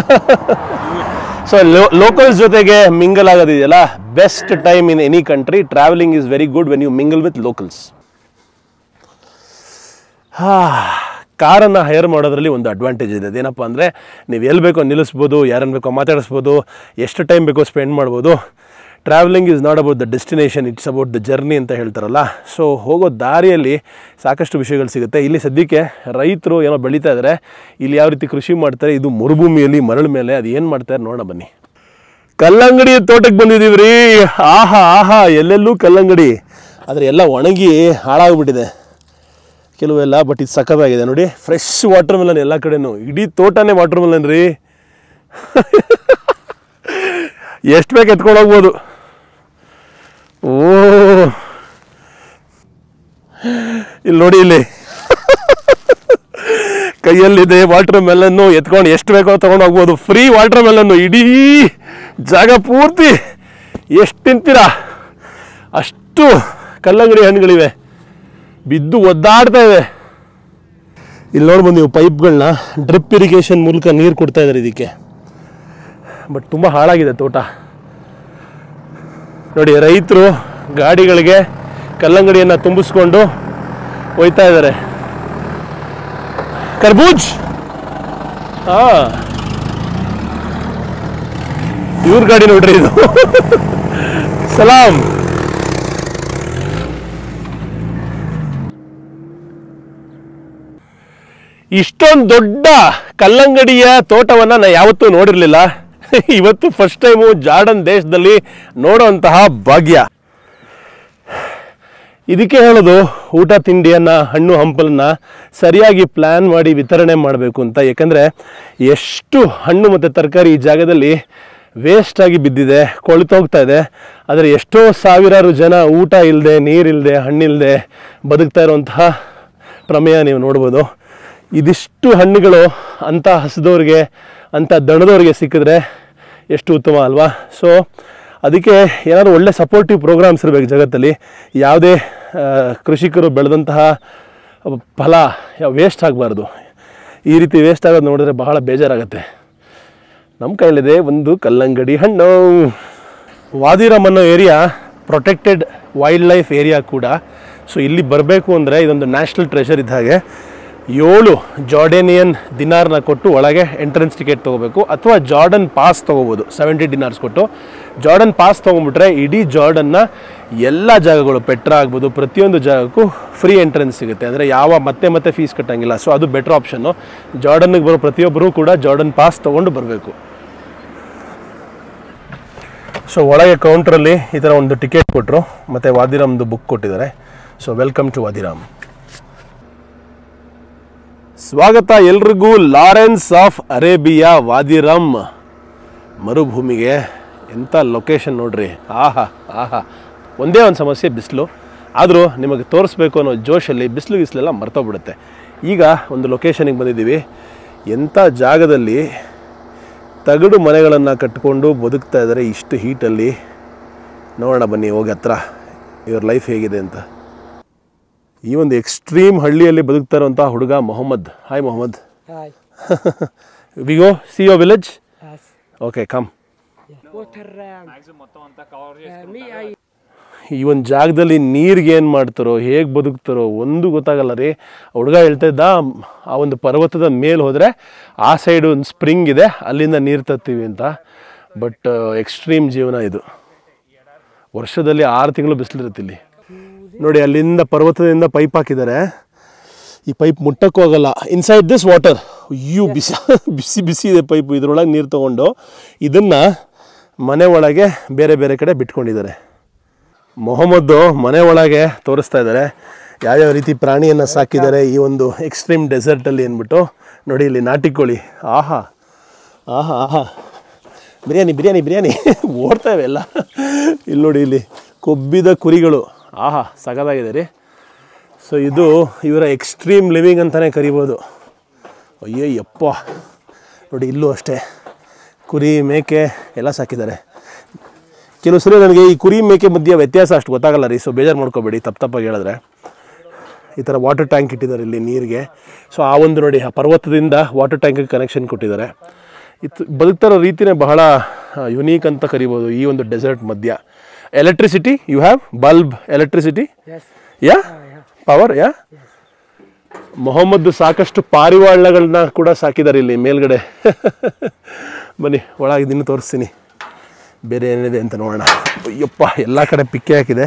so locals ಜೊತೆಗೆ ಮಿಂಗಲ್ ಆಗೋದಿದೆಯಲ್ಲ best time in any country traveling is very good when you mingle with locals ಹಾ ಕಾರನ್ನು ಹೈರ್ ಮಾಡೋದ್ರಲ್ಲಿ ಒಂದು ಅಡ್ವಾಂಟೇಜ್ ಇದೆ ಅದೇನಪ್ಪ ಅಂದರೆ ನೀವು ಎಲ್ಲಿ ಬೇಕೋ ನಿಲ್ಲಿಸ್ಬೋದು ಯಾರನ್ನು ಬೇಕೋ ಮಾತಾಡಿಸ್ಬೋದು ಎಷ್ಟು ಟೈಮ್ ಬೇಕೋ ಸ್ಪೆಂಡ್ ಮಾಡ್ಬೋದು traveling is not about the destination it's about the journey ಅಂತ ಹೇಳ್ತಾರಲ್ಲ ಸೊ ಹೋಗೋ ದಾರಿಯಲ್ಲಿ ಸಾಕಷ್ಟು ವಿಷಯಗಳು ಸಿಗುತ್ತೆ ಇಲ್ಲಿ ಸದ್ಯಕ್ಕೆ ರೈತರು ಏನೋ ಬೆಳೀತಾ ಇದ್ದಾರೆ ಇಲ್ಲಿ ಯಾವ ರೀತಿ ಕೃಷಿ ಮಾಡ್ತಾರೆ ಇದು ಮರುಭೂಮಿಯಲ್ಲಿ ಮರಳ ಮೇಲೆ ಅದು ಏನು ಮಾಡ್ತಾರೆ ನೋಡೋಣ ಬನ್ನಿ ಕಲ್ಲಂಗಡಿ ತೋಟಕ್ಕೆ ಬಂದಿದ್ದೀವಿ ರೀ ಆಹಾ ಆಹಾ ಎಲ್ಲೆಲ್ಲೂ ಕಲ್ಲಂಗಡಿ ಆದರೆ ಎಲ್ಲ ಒಣಗಿ ಹಾಳಾಗ್ಬಿಟ್ಟಿದೆ ಕೆಲವೆಲ್ಲ ಬಟ್ ಇದು ಸಖತ್ತಾಗಿದೆ ನೋಡಿ ಫ್ರೆಶ್ ವಾಟರ್ ಮೆಲನ್ ಎಲ್ಲ ಕಡೆನೂ ಇಡೀ ತೋಟನೇ ವಾಟರ್ ಮೆಲನ್ ರೀ ಎಷ್ಟು ಬೇಕು ಎತ್ಕೊಂಡು ಹೋಗ್ಬೋದು ಓ ಇಲ್ಲಿ ನೋಡಿ ಇಲ್ಲಿ ಕೈಯಲ್ಲಿದೆ ವಾಟರ್ ಮೆಲನ್ನು ಎತ್ಕೊಂಡು ಎಷ್ಟು ಬೇಕೋ ತಗೊಂಡು ಹೋಗ್ಬೋದು ಫ್ರೀ ವಾಟರ್ ಮೆಲನ್ನು ಇಡೀ ಜಾಗ ಪೂರ್ತಿ ಎಷ್ಟು ತಿಂತೀರಾ ಅಷ್ಟು ಕಲ್ಲಂಗಡಿ ಹಣ್ಣುಗಳಿವೆ ಬಿದ್ದು ಒದ್ದಾಡ್ತಾ ಇವೆ ಇಲ್ಲಿ ನೋಡ್ಬೋದು ನೀವು ಪೈಪ್ಗಳನ್ನ ಡ್ರಿಪ್ ಇರಿಗೇಷನ್ ಮೂಲಕ ನೀರು ಕೊಡ್ತಾ ಇದ್ದಾರೆ ಇದಕ್ಕೆ ಬಟ್ ತುಂಬ ಹಾಳಾಗಿದೆ ತೋಟ ನೋಡಿ ರೈತರು ಗಾಡಿಗಳಿಗೆ ಕಲ್ಲಂಗಡಿಯನ್ನು ತುಂಬಿಸ್ಕೊಂಡು ಒಯ್ತಾ ಇದ್ದಾರೆ ಕರ್ಬೂಜ್ ಹಾ ಇವ್ರ ಗಾಡಿ ನೋಡ್ರಿ ಇದು ಸಲಾಂ ಇಷ್ಟೊಂದು ದೊಡ್ಡ ಕಲ್ಲಂಗಡಿಯ ತೋಟವನ್ನು ನಾನು ಯಾವತ್ತೂ ನೋಡಿರಲಿಲ್ಲ ಇವತ್ತು ಫಸ್ಟ್ ಟೈಮು ಜಾರ್ಡನ್ ದೇಶದಲ್ಲಿ ನೋಡೋಂತಹ ಭಾಗ್ಯ ಇದಕ್ಕೆ ಹೇಳೋದು ಊಟ ತಿಂಡಿಯನ್ನು ಹಣ್ಣು ಹಂಪಲನ್ನ ಸರಿಯಾಗಿ ಪ್ಲ್ಯಾನ್ ಮಾಡಿ ವಿತರಣೆ ಮಾಡಬೇಕು ಅಂತ ಯಾಕಂದರೆ ಎಷ್ಟು ಹಣ್ಣು ಮತ್ತು ತರಕಾರಿ ಈ ಜಾಗದಲ್ಲಿ ವೇಸ್ಟ್ ಆಗಿ ಬಿದ್ದಿದೆ ಕೊಳ್ತೋಗ್ತಾ ಇದೆ ಆದರೆ ಎಷ್ಟೋ ಸಾವಿರಾರು ಜನ ಊಟ ಇಲ್ಲದೆ ನೀರಿಲ್ಲದೆ ಹಣ್ಣಿಲ್ಲದೆ ಬದುಕ್ತಾ ಇರುವಂತಹ ಪ್ರಮೇಯ ನೀವು ನೋಡ್ಬೋದು ಇದಿಷ್ಟು ಹಣ್ಣುಗಳು ಅಂಥ ಹಸಿದವ್ರಿಗೆ ಅಂಥ ದಣದವ್ರಿಗೆ ಸಿಕ್ಕಿದ್ರೆ ಎಷ್ಟು ಉತ್ತಮ ಅಲ್ವಾ ಸೊ ಅದಕ್ಕೆ ಏನಾದರೂ ಒಳ್ಳೆ ಸಪೋರ್ಟಿವ್ ಪ್ರೋಗ್ರಾಮ್ಸ್ ಇರಬೇಕು ಜಗತ್ತಲ್ಲಿ ಯಾವುದೇ ಆ, ಕೃಷಿಕರು ಬೆಳೆದಂತಹ ಫಲ ವೇಸ್ಟ್ ಆಗಬಾರ್ದು ಈ ರೀತಿ ವೇಸ್ಟ್ ಆಗೋದು ನೋಡಿದ್ರೆ ಬಹಳ ಬೇಜಾರಾಗುತ್ತೆ ನಮ್ಮ ಕೈಲಿದೆ ಒಂದು ಕಲ್ಲಂಗಡಿ ಹಣ್ಣು ವಾದಿರಾಮ್ ಅನ್ನೋ area protected wildlife area ಕೂಡ ಸೊ ಇಲ್ಲಿ ಬರಬೇಕು ಅಂದರೆ ಇದೊಂದು ನ್ಯಾಷನಲ್ ಟ್ರೆಷರ್ ಇದ್ದ ಹಾಗೆ ಏಳು ಜಾರ್ಡೇನಿಯನ್ ದಿನಾರ್ನ ಕೊಟ್ಟು ಒಳಗೆ ಎಂಟ್ರೆನ್ಸ್ ಟಿಕೆಟ್ ತೊಗೋಬೇಕು ಅಥವಾ ಜಾರ್ಡನ್ ಪಾಸ್ ತೊಗೋಬೋದು ಸೆವೆಂಟಿ ಡಿನಾರ್ಸ್ ಕೊಟ್ಟು ಜಾರ್ಡನ್ ಪಾಸ್ ತೊಗೊಂಡ್ಬಿಟ್ರೆ ಇಡೀ ಜಾರ್ಡನ್ನ ಎಲ್ಲ ಜಾಗಗಳು ಪೆಟ್ರಾ ಆಗ್ಬೋದು ಪ್ರತಿಯೊಂದು ಜಾಗಕ್ಕೂ ಫ್ರೀ ಎಂಟ್ರೆನ್ಸ್ ಸಿಗುತ್ತೆ ಅಂದರೆ ಯಾವ ಮತ್ತೆ ಮತ್ತೆ ಫೀಸ್ ಕಟ್ಟಂಗಿಲ್ಲ ಸೊ ಅದು ಬೆಟರ್ ಆಪ್ಷನ್ನು ಜಾರ್ಡನ್ಗೆ ಬರೋ ಪ್ರತಿಯೊಬ್ಬರೂ ಕೂಡ ಜಾರ್ಡನ್ ಪಾಸ್ ತೊಗೊಂಡು ಬರಬೇಕು ಸೊ ಒಳಗೆ ಕೌಂಟ್ರಲ್ಲಿ ಈ ಥರ ಒಂದು ಟಿಕೆಟ್ ಕೊಟ್ಟರು ಮತ್ತು ವಾದಿರಾಮ್ದು ಬುಕ್ ಕೊಟ್ಟಿದ್ದಾರೆ ಸೊ ವೆಲ್ಕಮ್ ಟು ವಾದಿರಾಮ್ ಸ್ವಾಗತ ಎಲ್ರಿಗೂ ಲಾರೆನ್ಸ್ ಆಫ್ ಅರೇಬಿಯಾ ವಾದಿರಾಮ್ ಮರುಭೂಮಿಗೆ ಎಂಥ ಲೊಕೇಶನ್ ನೋಡ್ರಿ ಆಹಾ ಆಹಾ ಒಂದೇ ಒಂದು ಸಮಸ್ಯೆ ಬಿಸಿಲು ಆದರೂ ನಿಮಗೆ ತೋರಿಸ್ಬೇಕು ಅನ್ನೋ ಜೋಶಲ್ಲಿ ಬಿಸಿಲು ಗಿಸ್ಲೆಲ್ಲ ಮರ್ತೋಗ್ಬಿಡುತ್ತೆ ಈಗ ಒಂದು ಲೊಕೇಶನಿಗೆ ಬಂದಿದ್ದೀವಿ ಎಂಥ ಜಾಗದಲ್ಲಿ ತಗಡು ಮನೆಗಳನ್ನು ಕಟ್ಟಿಕೊಂಡು ಬದುಕ್ತಾ ಇದ್ದಾರೆ ಇಷ್ಟು ಹೀಟಲ್ಲಿ ನೋಡೋಣ ಬನ್ನಿ ಹೋಗಿ ಹತ್ರ ಇವ್ರ ಲೈಫ್ ಹೇಗಿದೆ ಅಂತ ಈ ಒಂದು ಎಕ್ಸ್ಟ್ರೀಮ್ ಹಳ್ಳಿಯಲ್ಲಿ ಬದುಕ್ತಾ ಇರುವಂಥ ಹುಡುಗ Mohammed hi Mohammed Hi. We go see your village Yes. Okay come Water. Um, uh, me, I. ಈ ಒಂದು ಜಾಗದಲ್ಲಿ ನೀರಿಗೆ ಏನು ಮಾಡ್ತಾರೋ ಹೇಗೆ ಬದುಕ್ತಾರೋ ಒಂದು ಗೊತ್ತಾಗಲ್ಲ ರೀ ಹುಡುಗ ಹೇಳ್ತಾ ಇದ್ದ ಆ ಒಂದು ಪರ್ವತದ ಮೇಲೆ ಹೋದರೆ ಆ ಸೈಡ್ ಒಂದು ಸ್ಪ್ರಿಂಗ್ ಇದೆ ಅಲ್ಲಿಂದ ನೀರು ತರ್ತೀವಿ ಅಂತ ಬಟ್ ಎಕ್ಸ್ಟ್ರೀಮ್ ಜೀವನ ಇದು ವರ್ಷದಲ್ಲಿ ಆರು ತಿಂಗಳು ಬಿಸಿಲಿರುತ್ತೆ ಇಲ್ಲಿ ನೋಡಿ ಅಲ್ಲಿಂದ ಪರ್ವತದಿಂದ ಪೈಪ್ ಹಾಕಿದ್ದಾರೆ ಈ ಪೈಪ್ ಮುಟ್ಟಕ್ಕೂ ಹೋಗಲ್ಲ ಇನ್ಸೈಡ್ ದಿಸ್ ವಾಟರ್ ಅಯ್ಯೋ ಬಿಸಿ ಬಿಸಿ ಬಿಸಿ ಇದೆ ಪೈಪ್ ಇದ್ರೊಳಗೆ ನೀರು ತೊಗೊಂಡು ಇದನ್ನು ಮನೆ ಒಳಗೆ ಬೇರೆ ಬೇರೆ ಕಡೆ ಬಿಟ್ಕೊಂಡಿದ್ದಾರೆ ಮೊಹಮ್ಮದ್ದು ಮನೆ ಒಳಗೆ ತೋರಿಸ್ತಾ ಇದ್ದಾರೆ ಯಾವ್ಯಾವ ರೀತಿ ಪ್ರಾಣಿಯನ್ನು ಸಾಕಿದ್ದಾರೆ ಈ ಒಂದು ಎಕ್ಸ್ಟ್ರೀಮ್ ಡೆಸರ್ಟಲ್ಲಿ ಅಂದ್ಬಿಟ್ಟು ನೋಡಿ ಇಲ್ಲಿ ನಾಟಿ ಕೋಳಿ ಆಹಾ ಆಹಾ ಆಹಾ ಬಿರಿಯಾನಿ ಬಿರಿಯಾನಿ ಬಿರಿಯಾನಿ ಓಡ್ತಾ ಇವೆ ಎಲ್ಲ ಇಲ್ಲಿ ನೋಡಿ ಇಲ್ಲಿ ಕೊಬ್ಬಿದ ಕುರಿಗಳು ಆಹಾ ಸಗದಾಗಿದೆ ರೀ ಸೊ ಇದು ಇವರ ಎಕ್ಸ್ಟ್ರೀಮ್ ಲಿವಿಂಗ್ ಅಂತಲೇ ಕರಿಬೋದು ಅಯ್ಯೋ ಯಪ್ಪ ನೋಡಿ ಇಲ್ಲೂ ಅಷ್ಟೇ ಕುರಿ ಮೇಕೆ ಎಲ್ಲ ಸಾಕಿದ್ದಾರೆ ಕೆಲವು ಸಲ ನನಗೆ ಈ ಕುರಿ ಮೇಕೆ ಮಧ್ಯೆ ವ್ಯತ್ಯಾಸ ಅಷ್ಟು ಗೊತ್ತಾಗಲ್ಲ ರೀ ಸೊ ಬೇಜಾರು ಮಾಡ್ಕೋಬೇಡಿ ತಪ್ಪು ತಪ್ಪಾಗಿ ಹೇಳಿದ್ರೆ ಈ ಥರ ವಾಟರ್ ಟ್ಯಾಂಕ್ ಇಟ್ಟಿದ್ದಾರೆ ಇಲ್ಲಿ ನೀರಿಗೆ ಸೊ ಆ ಒಂದು ನೋಡಿ ಆ ಪರ್ವತದಿಂದ ವಾಟರ್ ಟ್ಯಾಂಕಿಗೆ ಕನೆಕ್ಷನ್ ಕೊಟ್ಟಿದ್ದಾರೆ ಇದು ಬದುಕ್ತಾ ಇರೋ ರೀತಿನೇ ಬಹಳ ಯುನೀಕ್ ಅಂತ ಕರಿಬೋದು ಈ ಒಂದು ಡೆಸರ್ಟ್ ಮಧ್ಯ electricity you have bulb electricity Yes. Yeah power yeah Mohammed ಸಾಕಷ್ಟು ಪಾರಿವಾಳಗಳನ್ನ ಕೂಡ ಸಾಕಿದ್ದಾರೆ ಇಲ್ಲಿ ಮೇಲ್ಗಡೆ ಬನ್ನಿ ಒಳಗೆ ಇನ್ನೂ ತೋರಿಸ್ತೀನಿ ಬೇರೆ ಏನಿದೆ ಅಂತ ನೋಡೋಣ ಅಯ್ಯಪ್ಪ ಎಲ್ಲ ಕಡೆ ಪಿಕ್ಕೆ ಹಾಕಿದೆ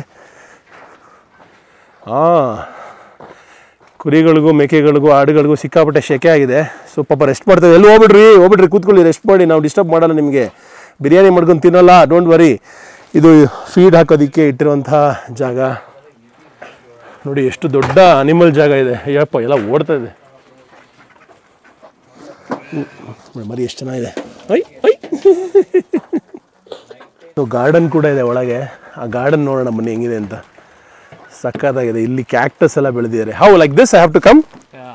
ಹಾಂ ಕುರಿಗಳಿಗೂ ಮೇಕೆಗಳಿಗೂ ಆಡುಗಳಿಗೂ ಸಿಕ್ಕಾಪಟ್ಟೆ ಶೆಕೆ ಆಗಿದೆ ಸೊ ಪಾಪ ರೆಸ್ಟ್ ಮಾಡ್ತೇವೆ ಎಲ್ಲಿ ಹೋಗ್ಬಿಡ್ರಿ ಹೋಗ್ಬಿಡ್ರಿ ಕೂತ್ಕೊಳ್ಳಿ ರೆಸ್ಟ್ ಮಾಡಿ ನಾವು ಡಿಸ್ಟರ್ಬ್ ಮಾಡಲ್ಲ ನಿಮಗೆ ಬಿರಿಯಾನಿ ಮಾಡ್ಕೊಂಡು ತಿನ್ನಲ್ಲ ಡೋಂಟ್ ವರಿ ಇದು ಫೀಡ್ ಹಾಕೋದಕ್ಕೆ ಇಟ್ಟಿರುವಂಥ ಜಾಗ ನೋಡಿ ಎಷ್ಟು ದೊಡ್ಡ ಅನಿಮಲ್ ಜಾಗ ಇದೆ ಅಯ್ಯಪ್ಪ ಎಲ್ಲ ಓಡ್ತಾ ಇದೆ ಹ್ಮ್, ಮರಿ ಎಷ್ಟು ಚೆನ್ನಾಗಿದೆ ಐ ಐ ಗಾರ್ಡನ್ ಕೂಡ ಇದೆ ಒಳಗೆ ಆ ಗಾರ್ಡನ್ ನೋಡೋಣ ಬನ್ನಿ ಹೆಂಗಿದೆ ಅಂತ ಸಕ್ಕತ್ತಾಗಿದೆ ಇಲ್ಲಿ ಕ್ಯಾಕ್ಟಸ್ ಎಲ್ಲ ಬೆಳೆದಿದ್ದಾರೆ how like this I have to come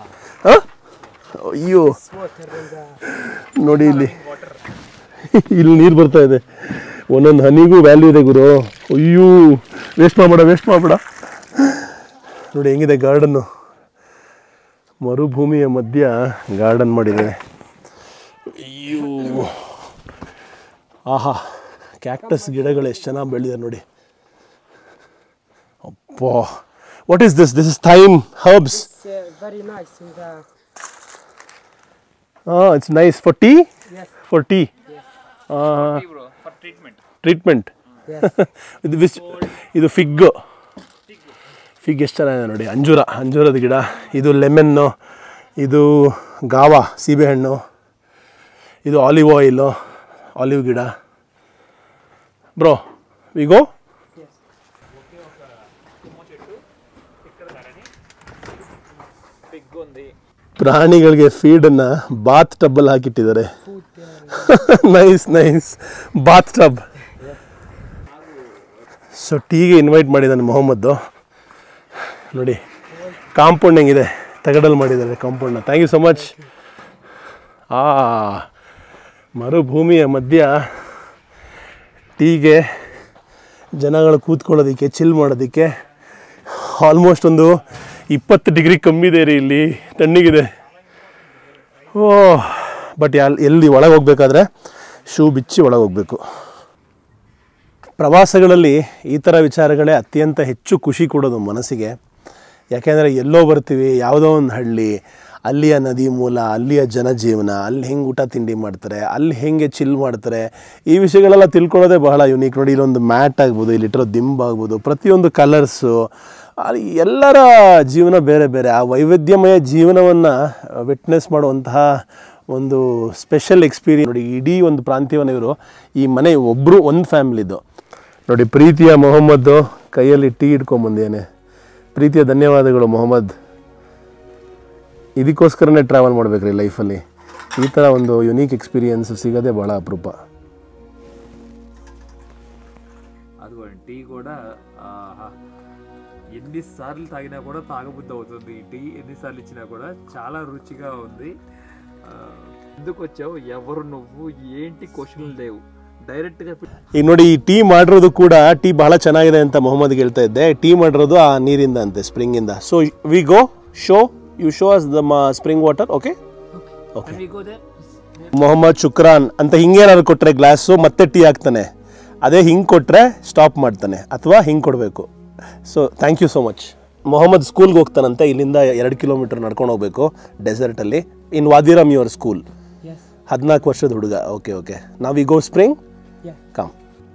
ಅಯ್ಯೋ ನೋಡಿ ಇಲ್ಲಿ ಇಲ್ಲಿ ನೀರು ಬರ್ತಾ ಇದೆ ಒಂದೊಂದು ಹನಿಗೂ ವ್ಯಾಲ್ಯೂ ಇದೆ ಗುರು ಅಯ್ಯೋ ವೇಸ್ಟ್ ಮಾಡಬೇಡ ವೇಸ್ಟ್ ಮಾಡಬೇಡ ನೋಡಿ ಹೆಂಗಿದೆ ಗಾರ್ಡನ್ನು ಮರುಭೂಮಿಯ ಮಧ್ಯ ಗಾರ್ಡನ್ ಮಾಡಿದ್ದಾರೆ ಅಯ್ಯೋ ಆಹಾ ಕ್ಯಾಕ್ಟಸ್ ಗಿಡಗಳು ಎಷ್ಟು ಚೆನ್ನಾಗಿ ಬೆಳೆದಿದೆ ನೋಡಿ ಅಪ್ಪ what is this this is thyme herbs It's uh, very nice in the ಹಾಂ it's nice for tea yes for tea bro, for treatment. Treatment yes. ಇದು ವಿಸ್ ಇದು ಫಿಗ್ ಫಿಗ್ ಎಷ್ಟು ಚೆನ್ನಾಗಿದೆ ನೋಡಿ ಅಂಜೂರ ಅಂಜೂರದ ಗಿಡ ಇದು ಲೆಮನ್ನು ಇದು ಗಾವ ಸೀಬೆಹಣ್ಣು ಇದು ಆಲಿವ್ ಆಯಿಲು ಆಲಿವ್ ಗಿಡ ಬ್ರೋ ವಿಗೋ ಪ್ರಾಣಿಗಳಿಗೆ ಫೀಡನ್ನು ಬಾತ್ ಟಬ್ಬಲ್ಲಿ ಹಾಕಿಟ್ಟಿದ್ದಾರೆ nice nice bathtub so ಟೀಗೆ ಇನ್ವೈಟ್ ಮಾಡಿದ್ದಾನೆ ಮೊಹಮ್ಮದ್ದು ನೋಡಿ ಕಾಂಪೌಂಡ್ ಹೆಂಗಿದೆ ತಗಡಲ್ಲಿ ಮಾಡಿದ್ದಾರೆ ಕಾಂಪೌಂಡ್ನ ಥ್ಯಾಂಕ್ ಯು ಸೊ ಮಚ್ ಆ ಮರುಭೂಮಿಯ ಮಧ್ಯ ಟೀಗೆ ಜನಗಳು ಕೂತ್ಕೊಳ್ಳೋದಕ್ಕೆ ಚಿಲ್ ಮಾಡೋದಕ್ಕೆ ಆಲ್ಮೋಸ್ಟ್ ಒಂದು ಇಪ್ಪತ್ತು ಡಿಗ್ರಿ ಕಮ್ಮಿ ಇದೆ ರೀ ಇಲ್ಲಿ ತಣ್ಣಗಿದೆ ಓ ಬಟ್ ಯಾಲ್ ಎಲ್ಲಿ ಒಳಗೆ ಹೋಗ್ಬೇಕಾದ್ರೆ ಶೂ ಬಿಚ್ಚಿ ಒಳಗೆ ಹೋಗಬೇಕು ಪ್ರವಾಸಗಳಲ್ಲಿ ಈ ಥರ ವಿಚಾರಗಳೇ ಅತ್ಯಂತ ಹೆಚ್ಚು ಖುಷಿ ಕೊಡೋದು ಮನಸ್ಸಿಗೆ ಯಾಕೆಂದರೆ ಎಲ್ಲೋ ಬರ್ತೀವಿ ಯಾವುದೋ ಒಂದು ಹಳ್ಳಿ ಅಲ್ಲಿಯ ನದಿ ಮೂಲ ಅಲ್ಲಿಯ ಜನಜೀವನ ಅಲ್ಲಿ ಹೆಂಗೆ ಊಟ ತಿಂಡಿ ಮಾಡ್ತಾರೆ ಅಲ್ಲಿ ಹೆಂಗೆ ಚಿಲ್ ಮಾಡ್ತಾರೆ ಈ ವಿಷಯಗಳೆಲ್ಲ ತಿಳ್ಕೊಳ್ಳೋದೇ ಬಹಳ ಯುನೀಕ್ ನೋಡಿ ಇಲ್ಲೊಂದು ಮ್ಯಾಟ್ ಆಗ್ಬೋದು ಇಲ್ಲಿಟ್ಟಿರೋ ದಿಂಬ್ ಆಗ್ಬೋದು ಪ್ರತಿಯೊಂದು ಕಲರ್ಸು ಅಲ್ಲಿ ಎಲ್ಲರ ಜೀವನ ಬೇರೆ ಬೇರೆ ಆ ವೈವಿಧ್ಯಮಯ ಜೀವನವನ್ನು ವಿಟ್ನೆಸ್ ಮಾಡುವಂತಹ ಒಂದು ಸ್ಪೆಷಲ್ ಎಕ್ಸ್ಪೀರಿಯನ್ಸ್ ನೋಡಿ ಇಡೀ ಒಂದು ಪ್ರಾಂತ್ಯವನ್ನು ಇವರು ಈ ಮನೆ ಒಬ್ಬರು ಒಂದು ಫ್ಯಾಮಿಲಿದು ನೋಡಿ ಪ್ರೀತಿಯ ಮೊಹಮ್ಮದ್ದು ಕೈಯಲ್ಲಿ ಟೀ ಇಟ್ಕೊಂಬಂದೇನೆ ಪ್ರೀತಿಯ ಧನ್ಯವಾದಗಳು ಮೊಹಮ್ಮದ್ ಇದಕ್ಕೋಸ್ಕರನೇ ಟ್ರಾವೆಲ್ ಮಾಡ್ಬೇಕ್ರಿ ಲೈಫಲ್ಲಿ ಈ ಥರ ಒಂದು ಯುನೀಕ್ ಎಕ್ಸ್ಪೀರಿಯನ್ಸ್ సిగదే ಭಾಳ ಅಪರೂಪ అది టీ కూడా ఆహా. ఎన్నిసార్లు తాగినా కూడా తాగబుద్ధి అవుతుంది ఈ టీ ఎన్నిసార్లు ఇచ్చినా కూడా చాలా రుచిగా ఉంది ఆ, ఎందుకు వచ్చావు ఎవరు నువ్వు ఏంటి క్వశ్చన్లు లేవు డైరెక్ట్గా ಈಗ ನೋಡಿ ಈ ಟೀ ಮಾಡಿರೋದು ಕೂಡ ಟೀ ಬಹಳ ಚೆನ್ನಾಗಿದೆ ಅಂತ ಮೊಹಮ್ಮದ್ಗೆ ಹೇಳ್ತಾ ಇದ್ದೆ ಟೀ ಮಾಡಿರೋದು ಆ ನೀರಿಂದ ಅಂತೆ ಸ್ಪ್ರಿಂಗಿಂದ so we go show you show us the spring water okay okay Can we go there? Mohammed ಶುಕ್ರಾನ್ ಅಂತ ಹಿಂಗೇನಾದ್ರು ಕೊಟ್ಟರೆ ಗ್ಲಾಸು ಮತ್ತೆ ಟೀ ಹಾಕ್ತಾನೆ ಅದೇ ಹಿಂಗೆ ಕೊಟ್ಟರೆ ಸ್ಟಾಪ್ ಮಾಡ್ತಾನೆ ಅಥವಾ ಹಿಂಗೆ ಕೊಡಬೇಕು so thank you so much Mohammed ಸ್ಕೂಲ್ಗೆ ಹೋಗ್ತಾನಂತೆ ಇಲ್ಲಿಂದ ಎರಡು ಕಿಲೋಮೀಟರ್ ನಡ್ಕೊಂಡು ಹೋಗ್ಬೇಕು ಡೆಸರ್ಟಲ್ಲಿ in Wadi Rum your school Yes. ಹದಿನಾಲ್ಕು ವರ್ಷದ ಹುಡುಗ ಓಕೆ ಓಕೆ ನಾವು ಈ ಗೋ ಸ್ಪ್ರಿಂಗ್ Yeah. ಕಮ್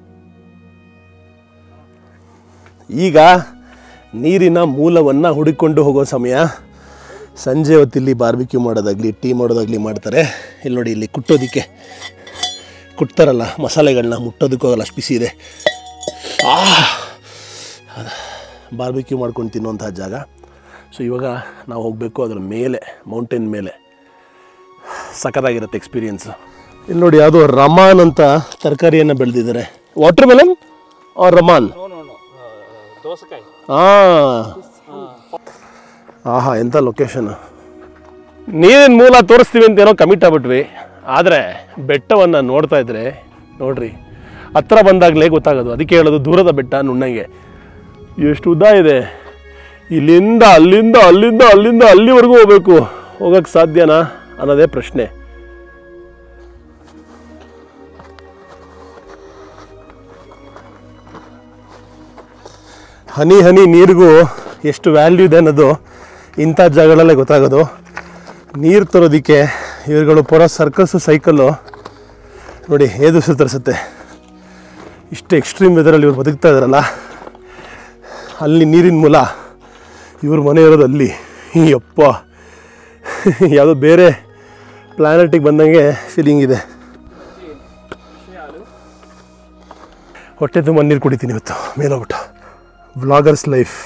ಈಗ ನೀರಿನ ಮೂಲವನ್ನು ಹುಡುಕೊಂಡು ಹೋಗೋ ಸಮಯ ಸಂಜೆ ಹೊತ್ತಿಲ್ಲಿ ಬಾರ್ಬಿಕ್ಯೂ ಮಾಡೋದಾಗಲಿ ಟೀ ಮಾಡೋದಾಗಲಿ ಮಾಡ್ತಾರೆ ಇಲ್ಲಿ ನೋಡಿ ಇಲ್ಲಿ ಕುಟ್ಟೋದಕ್ಕೆ ಕುಟ್ತಾರಲ್ಲ ಮಸಾಲೆಗಳನ್ನ ಮುಟ್ಟೋದಕ್ಕೆ ಹೋಗಲ್ಲ ಅಷ್ಟು ಬಿಸಿ ಇದೆ ಆ ಬಾರ್ಬಿಕ್ಯೂ ಮಾಡ್ಕೊಂಡು ತಿನ್ನುವಂಥ ಜಾಗ ಸೊ ಇವಾಗ ನಾವು ಹೋಗಬೇಕು ಅದರ ಮೇಲೆ ಮೌಂಟೇನ್ ಮೇಲೆ ಸಖತ್ತಾಗಿರುತ್ತೆ ಎಕ್ಸ್ಪೀರಿಯನ್ಸು ಇಲ್ಲಿ ನೋಡಿ ಯಾವುದೋ ರಮಾನ್ ಅಂತ ತರಕಾರಿಯನ್ನು ಬೆಳೆದಿದ್ದಾರೆ ವಾಟರ್ ಮೆಲನ್ ಆರ್ ರಮಾನ್ ಹಾಂ ಆಹಾ ಎಂಥ ಲೊಕೇಶನ್ ನೀರಿನ ಮೂಲ ತೋರಿಸ್ತೀವಿ ಅಂತ ಏನೋ ಕಮಿಟ್ ಆಗ್ಬಿಟ್ವಿ ಆದರೆ ಬೆಟ್ಟವನ್ನು ನೋಡ್ತಾ ಇದ್ರೆ ನೋಡ್ರಿ ಹತ್ರ ಬಂದಾಗಲೇ ಗೊತ್ತಾಗೋದು ಅದಕ್ಕೆ ಹೇಳೋದು ದೂರದ ಬೆಟ್ಟ ನುಣ್ಣಗೆ ಎಷ್ಟು ಉದ್ದ ಇದೆ ಇಲ್ಲಿಂದ ಅಲ್ಲಿಂದ ಅಲ್ಲಿಂದ ಅಲ್ಲಿಂದ ಅಲ್ಲಿವರೆಗೂ ಹೋಗ್ಬೇಕು ಹೋಗಕ್ಕೆ ಸಾಧ್ಯನಾ ಅನ್ನೋದೇ ಪ್ರಶ್ನೆ ಹನಿ ಹನಿ ನೀರಿಗೂ ಎಷ್ಟು ವ್ಯಾಲ್ಯೂ ಇದೆ ಅನ್ನೋದು ಇಂಥ ಜಾಗಗಳಲ್ಲೇ ಗೊತ್ತಾಗೋದು ನೀರು ತರೋದಕ್ಕೆ ಇವುಗಳು ಪೂರ ಸರ್ಕಸ್ಸು ಸೈಕಲ್ಲು ನೋಡಿ ಏದು ಸುತ್ತರಿಸುತ್ತೆ ಇಷ್ಟು ಎಕ್ಸ್ಟ್ರೀಮ್ ವೆದರಲ್ಲಿ ಇವ್ರು ಬದುಕ್ತಾ ಇದ್ದಾರಲ್ಲ ಅಲ್ಲಿ ನೀರಿನ ಮೂಲ ಇವ್ರ ಮನೆ ಇರೋದು ಅಲ್ಲಿ ಈ ಅಪ್ಪ ಯಾವುದೋ ಬೇರೆ ಪ್ಲ್ಯಾನೆಟಿಗೆ ಬಂದಂಗೆ ಫೀಲಿಂಗ್ ಇದೆ ಹೊಟ್ಟೆ ತುಂಬ ನೀರು ಕುಡಿತೀನಿ ಇವತ್ತು ಮೇಲೋಗ್ಬಿಟ್ಟು ವ್ಲಾಗರ್ಸ್ ಲೈಫ್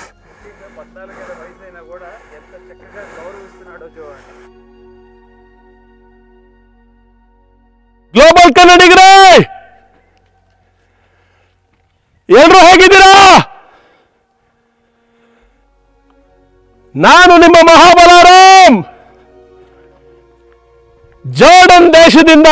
ಗ್ಲೋಬಲ್ ಕನ್ನಡಿಗರೇ ಎಲ್ರು ಹೇಗಿದ್ದೀರಾ ನಾನು ನಿಮ್ಮ ಮಹಾಬಲಾರಾಮ್ ಜಾರ್ಡನ್ ದೇಶದಿಂದ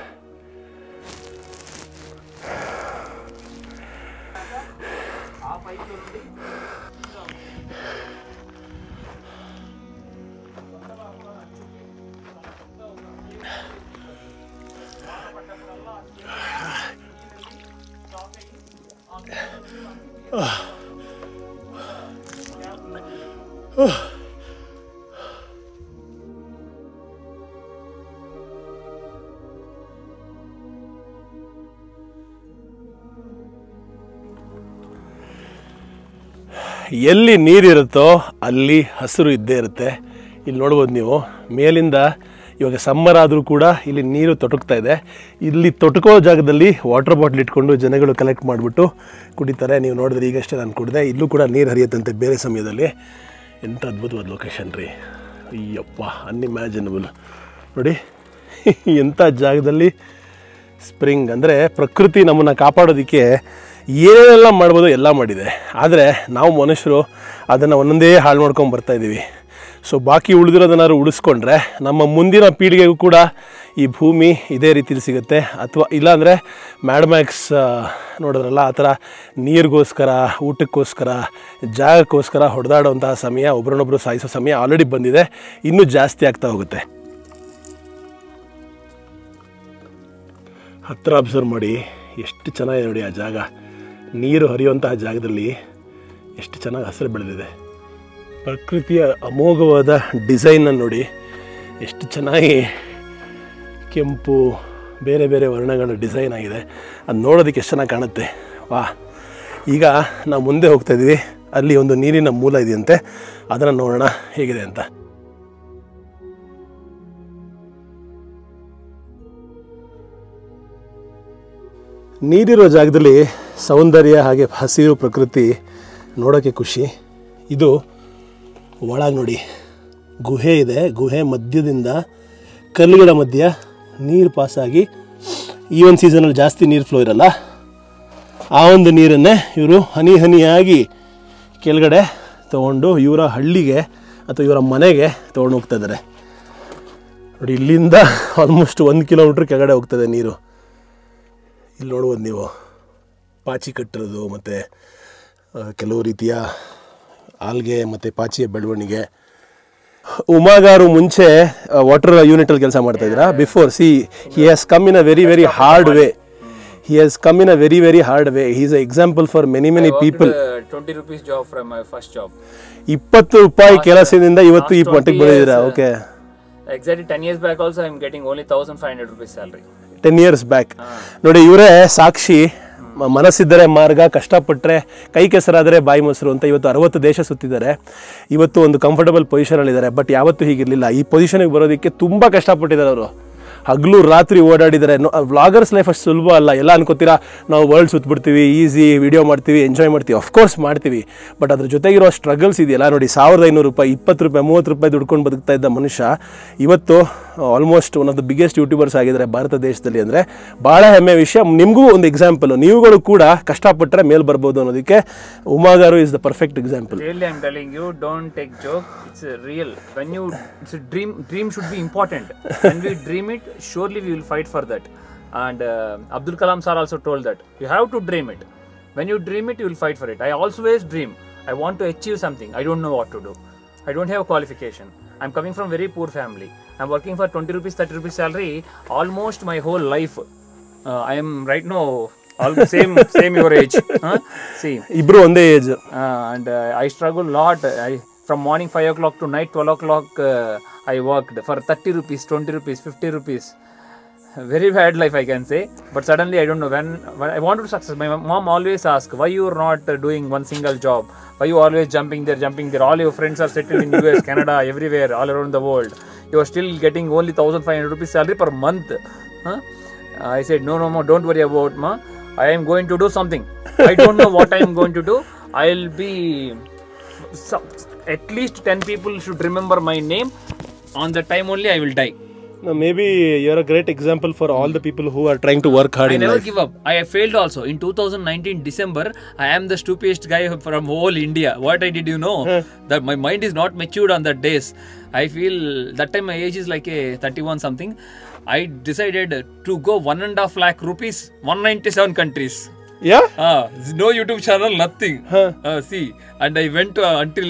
ಎಲ್ಲಿ ನೀರಿರುತ್ತೋ ಅಲ್ಲಿ ಹಸಿರು ಇದ್ದೇ ಇರುತ್ತೆ ಇಲ್ಲಿ ನೋಡ್ಬೋದು ನೀವು ಮೇಲಿಂದ ಇವಾಗ ಸಮ್ಮರ್ ಆದರೂ ಕೂಡ ಇಲ್ಲಿ ನೀರು ತೊಟಕ್ತಾ ಇದೆ ಇಲ್ಲಿ ತೊಟಕೋ ಜಾಗದಲ್ಲಿ ವಾಟರ್ ಬಾಟ್ಲ್ ಇಟ್ಕೊಂಡು ಜನಗಳು ಕಲೆಕ್ಟ್ ಮಾಡಿಬಿಟ್ಟು ಕುಡಿತಾರೆ ನೀವು ನೋಡಿದ್ರೆ ಈಗಷ್ಟೇ ನಾನು ಕುಡಿದೆ ಇಲ್ಲೂ ಕೂಡ ನೀರು ಹರಿಯುತ್ತಂತೆ ಬೇರೆ ಸಮಯದಲ್ಲಿ ಎಂಥ ಅದ್ಭುತವಾದ ಲೊಕೇಶನ್ ರೀ ಅಯ್ಯಪ್ಪ ಅನ್ಇಮ್ಯಾಜಿನಬಲ್ ನೋಡಿ ಎಂಥ ಜಾಗದಲ್ಲಿ ಸ್ಪ್ರಿಂಗ್ ಅಂದರೆ ಪ್ರಕೃತಿ ನಮ್ಮನ್ನು ಕಾಪಾಡೋದಕ್ಕೆ ಏನೆಲ್ಲ ಮಾಡ್ಬೋದು ಎಲ್ಲ ಮಾಡಿದೆ ಆದರೆ ನಾವು ಮನುಷ್ಯರು ಅದನ್ನು ಒಂದೊಂದೇ ಹಾಳು ಮಾಡ್ಕೊಂಡು ಬರ್ತಾ ಇದ್ದೀವಿ ಸೊ ಬಾಕಿ ಉಳಿದಿರೋದನ್ನಾದ್ರು ಉಳಿಸ್ಕೊಂಡ್ರೆ ನಮ್ಮ ಮುಂದಿನ ಪೀಳಿಗೆಗೂ ಕೂಡ ಈ ಭೂಮಿ ಇದೇ ರೀತಿಲಿ ಸಿಗುತ್ತೆ ಅಥವಾ ಇಲ್ಲಾಂದರೆ ಮ್ಯಾಡ್ಮ್ಯಾಕ್ಸ್ ನೋಡಿದ್ರಲ್ಲ ಆ ಥರ ನೀರಿಗೋಸ್ಕರ ಊಟಕ್ಕೋಸ್ಕರ ಜಾಗಕ್ಕೋಸ್ಕರ ಹೊಡೆದಾಡುವಂತಹ ಸಮಯ ಒಬ್ರನ್ನೊಬ್ರು ಸಾಯಿಸೋ ಸಮಯ ಆಲ್ರೆಡಿ ಬಂದಿದೆ ಇನ್ನೂ ಜಾಸ್ತಿ ಆಗ್ತಾ ಹೋಗುತ್ತೆ ಹತ್ತಿರ ಅಬ್ಸರ್ವ್ ಮಾಡಿ ಎಷ್ಟು ಚೆನ್ನಾಗಿದೆ ನೋಡಿ ಆ ಜಾಗ ನೀರು ಹರಿಯುವಂತಹ ಜಾಗದಲ್ಲಿ ಎಷ್ಟು ಚೆನ್ನಾಗಿ ಹಸಿರು ಬೆಳೆದಿದೆ ಪ್ರಕೃತಿಯ ಅಮೋಘವಾದ ಡಿಸೈನನ್ನು ನೋಡಿ ಎಷ್ಟು ಚೆನ್ನಾಗಿ ಕೆಂಪು ಬೇರೆ ಬೇರೆ ವರ್ಣಗಳ ಡಿಸೈನ್ ಆಗಿದೆ ಅದು ನೋಡೋದಕ್ಕೆ ಎಷ್ಟು ಚೆನ್ನಾಗಿ ಕಾಣುತ್ತೆ ವಾ ಈಗ ನಾವು ಮುಂದೆ ಹೋಗ್ತಾ ಇದ್ದೀವಿ ಅಲ್ಲಿ ಒಂದು ನೀರಿನ ಮೂಲ ಇದೆಯಂತೆ ಅದನ್ನು ನೋಡೋಣ ಹೇಗಿದೆ ಅಂತ ನೀರಿರೋ ಜಾಗದಲ್ಲಿ ಸೌಂದರ್ಯ ಹಾಗೆ ಹಸಿರು ಪ್ರಕೃತಿ ನೋಡೋಕ್ಕೆ ಖುಷಿ ಇದು ಒಳಗೆ ನೋಡಿ ಗುಹೆ ಇದೆ ಗುಹೆ ಮಧ್ಯದಿಂದ ಕಲ್ಲುಗಳ ಮಧ್ಯ ನೀರು ಪಾಸಾಗಿ ಈ ಒಂದು ಸೀಸನಲ್ಲಿ ಜಾಸ್ತಿ ನೀರು ಫ್ಲೋ ಇರಲ್ಲ ಆ ಒಂದು ನೀರನ್ನೇ ಇವರು ಹನಿ ಹನಿಯಾಗಿ ಕೆಳಗಡೆ ತೊಗೊಂಡು ಇವರ ಹಳ್ಳಿಗೆ ಅಥವಾ ಇವರ ಮನೆಗೆ ತೊಗೊಂಡು ಹೋಗ್ತಾ ಇದ್ದಾರೆ ನೋಡಿ ಇಲ್ಲಿಂದ ಆಲ್ಮೋಸ್ಟ್ ಒಂದು ಕಿಲೋಮೀಟ್ರ್ ಕೆಳಗಡೆ ಹೋಗ್ತದೆ ನೀರು ಇಲ್ಲಿ ನೋಡ್ಬೋದು ನೀವು ಪಾಚಿ ಕಟ್ಟಿರೋದು ಮತ್ತು ಕೆಲವು ರೀತಿಯ ಆಲ್ಗೆ ಮತ್ತು ಪಾಚಿಯ ಬೆಳವಣಿಗೆ ಉಮಾಗಾರು ಮುಂಚೆ ವಾಟರ್ ಯೂನಿಟಲ್ಲಿ ಕೆಲಸ ಮಾಡ್ತಾ ಇದ್ದೀರಾ before see he has come in a very very hard way he has come in a very very hard way he's a example for many many people twenty rupees job from my first job ಇಪ್ಪತ್ತು ರೂಪಾಯಿ ಕೆಲಸದಿಂದ ಇವತ್ತು ಈ ಮಟ್ಟಿಗೆ ಬಂದಿದ್ದೀರಾ okay exactly ten years back also I am getting only thousand five hundred rupees salary ten years back ನೋಡಿ ಇವರೇ ಸಾಕ್ಷಿ ಮ- ಮನಸ್ಸಿದ್ದರೆ ಮಾರ್ಗ ಕಷ್ಟಪಟ್ಟರೆ ಕೈ ಕೆಸರಾದರೆ ಬಾಯಿ ಮೊಸರು ಅಂತ ಇವತ್ತು ಅರವತ್ತು ದೇಶ ಸುತ್ತಿದ್ದಾರೆ ಇವತ್ತು ಒಂದು ಕಂಫರ್ಟಬಲ್ ಪೊಸಿಷನಲ್ಲಿದ್ದಾರೆ ಬಟ್ ಯಾವತ್ತೂ ಹೀಗಿರಲಿಲ್ಲ ಈ ಪೊಸಿಷನ್ಗೆ ಬರೋದಕ್ಕೆ ತುಂಬ ಕಷ್ಟಪಟ್ಟಿದ್ದಾರೆ ಅವರು ಹಗಲು ರಾತ್ರಿ ಓಡಾಡಿದ್ದಾರೆ ವ್ಲಾಗರ್ಸ್ ಲೈಫ್ ಅಷ್ಟು ಸುಲಭ ಅಲ್ಲ ಎಲ್ಲ ಅನ್ಕೋತೀರಾ ನಾವು ವರ್ಲ್ಡ್ ಸುತ್ತಬಿಡ್ತೀವಿ ಈಸಿ ವಿಡಿಯೋ ಮಾಡ್ತೀವಿ ಎಂಜಾಯ್ ಮಾಡ್ತೀವಿ ಅಫ್ಕೋರ್ಸ್ ಮಾಡ್ತೀವಿ ಬಟ್ ಅದ್ರ ಜೊತೆಗಿರೋ ಸ್ಟ್ರಗಲ್ಸ್ ಇದೆಯಲ್ಲ ನೋಡಿ ಸಾವಿರದ ಐನೂರು ರೂಪಾಯಿ ಇಪ್ಪತ್ತು ರೂಪಾಯಿ ಮೂವತ್ತು ರೂಪಾಯಿ ದುಡ್ಕೊಂಡು ಬದುಕ್ತಾ ಇದ್ದ ಮನುಷ್ಯ ಇವತ್ತು almost one of the biggest YouTubers ಆಗಿದ್ದಾರೆ ಭಾರತ ದೇಶದಲ್ಲಿ ಅಂದರೆ ಭಾಳ ಹೆಮ್ಮೆ ವಿಷಯ ನಿಮಗೂ ಒಂದು ಎಕ್ಸಾಂಪಲ್ ನೀವುಗಳು ಕೂಡ ಕಷ್ಟಪಟ್ಟರೆ ಮೇಲ್ ಬರ್ಬೋದು ಅನ್ನೋದಕ್ಕೆ ಉಮಾಗಾರು is the perfect example Really, I'm telling you, don't take joke. It's uh, real. When you, it's a dream. Dream should be important. when we dream it, surely we will fight for that. And uh, Abdul Kalam sir also told that you have to dream it. When you dream it, you will fight for it. I always dream. I want to achieve something. I don't know what to do. I don't have a qualification. I'm coming from very poor family. I'm working for 20 rupees, 30 rupees salary almost my whole life. Uh, I am right now almost same same your age. Huh? See, ಇಬ್ರು ಒಂದೇ age uh, and uh, I struggle a lot. I from morning five o'clock to night twelve o'clock. Uh, I worked for thirty rupees, twenty rupees, fifty rupees. very bad life i can say but suddenly i don't know when, when i wanted to success my mom always ask why you are not uh, doing one single job why you always jumping there jumping there all your friends are settled in us canada everywhere all around the world you are still getting only 1500 rupees salary per month huh? i said no no ma don't worry about ma i am going to do something i don't know what i am going to do i'll be some, at least 10 people should remember my name on the time only i will die may be your a great example for all the people who are trying to work hard I in never life give up. I failed also. In 2019 December, I am the stupidest guy from whole India. What I did, you know, that my mind is not matured on that days. I feel that time my age is like a 31 something. I decided to go one and a half lakh rupees, 197 countries. Yeah Ah, no YouTube channel, nothing. Uh, see, and I went uh, until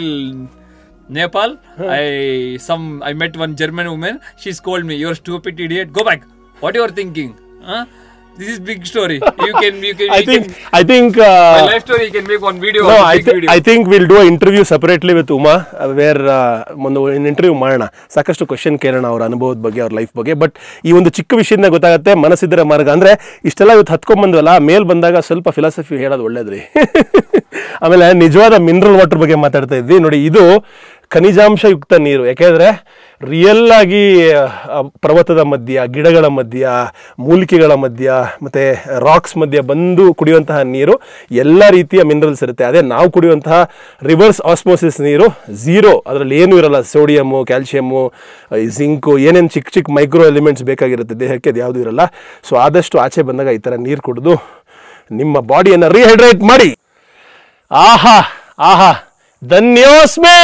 Nepal. I some I met one German woman. She scolded me, "You're a stupid idiot. Go back. What you are thinking? Huh? This is big story. You can you can. I you think can I think my life story. You can make one video. No, one I, big th- video. I think we'll do a interview separately with Uma, uh, where uh, ಒಂದು ಇಂಟರ್ವ್ಯೂ ಮಾಡೋಣ ಸಾಕಷ್ಟು ಕ್ವಶನ್ ಕೇಳೋಣ ಅವ್ರ ಅನುಭವದ ಬಗ್ಗೆ ಅವ್ರ ಲೈಫ್ ಬಗ್ಗೆ ಬಟ್ ಈ ಒಂದು ಚಿಕ್ಕ ವಿಷಯದಿಂದ ಗೊತ್ತಾಗುತ್ತೆ ಮನಸ್ಸಿದ್ರೆ ಮಾರ್ಗ ಅಂದರೆ ಇಷ್ಟೆಲ್ಲ ಇವತ್ತು ಹತ್ಕೊಂಡ್ಬಂದ್ವಲ್ಲ ಮೇಲ್ ಬಂದಾಗ ಸ್ವಲ್ಪ ಫಿಲಾಸಫಿ ಹೇಳೋದು ಒಳ್ಳೇದ್ರಿ ಆಮೇಲೆ ನಿಜವಾದ ಮಿನರಲ್ ವಾಟರ್ ಬಗ್ಗೆ ಮಾತಾಡ್ತಾ ಇದ್ವಿ ನೋಡಿ ಇದು ಖನಿಜಾಂಶಯುಕ್ತ ನೀರು ಯಾಕೆಂದರೆ ರಿಯಲ್ ಆಗಿ ಆ, ಪರ್ವತದ ಮಧ್ಯ ಗಿಡಗಳ ಮಧ್ಯ ಮೂಲಿಕೆಗಳ ಮಧ್ಯ ಮತ್ತು ರಾಕ್ಸ್ ಮಧ್ಯ ಬಂದು ಕುಡಿಯುವಂತಹ ನೀರು ಎಲ್ಲ ರೀತಿಯ ಮಿನರಲ್ಸ್ ಇರುತ್ತೆ ಅದೇ ನಾವು ಕುಡಿಯುವಂತಹ ರಿವರ್ಸ್ ಆಸ್ಮೋಸಿಸ್ ನೀರು ಝೀರೋ ಅದರಲ್ಲಿ ಏನೂ ಇರಲ್ಲ ಸೋಡಿಯಮ್ಮು ಕ್ಯಾಲ್ಶಿಯಮ್ಮು ಜಿಂಕು ಏನೇನು ಚಿಕ್ಕ ಚಿಕ್ಕ ಮೈಕ್ರೋ ಎಲಿಮೆಂಟ್ಸ್ ಬೇಕಾಗಿರುತ್ತೆ ದೇಹಕ್ಕೆ ಅದು ಯಾವುದೂ ಇರಲ್ಲ ಸೊ ಆದಷ್ಟು ಆಚೆ ಬಂದಾಗ ಈ ಥರ ನೀರು ಕುಡಿದು ನಿಮ್ಮ ಬಾಡಿಯನ್ನು ರೀಹೈಡ್ರೇಟ್ ಮಾಡಿ ಆಹಾ ಆಹಾ ಧನ್ಯೋಸ್ಮೇ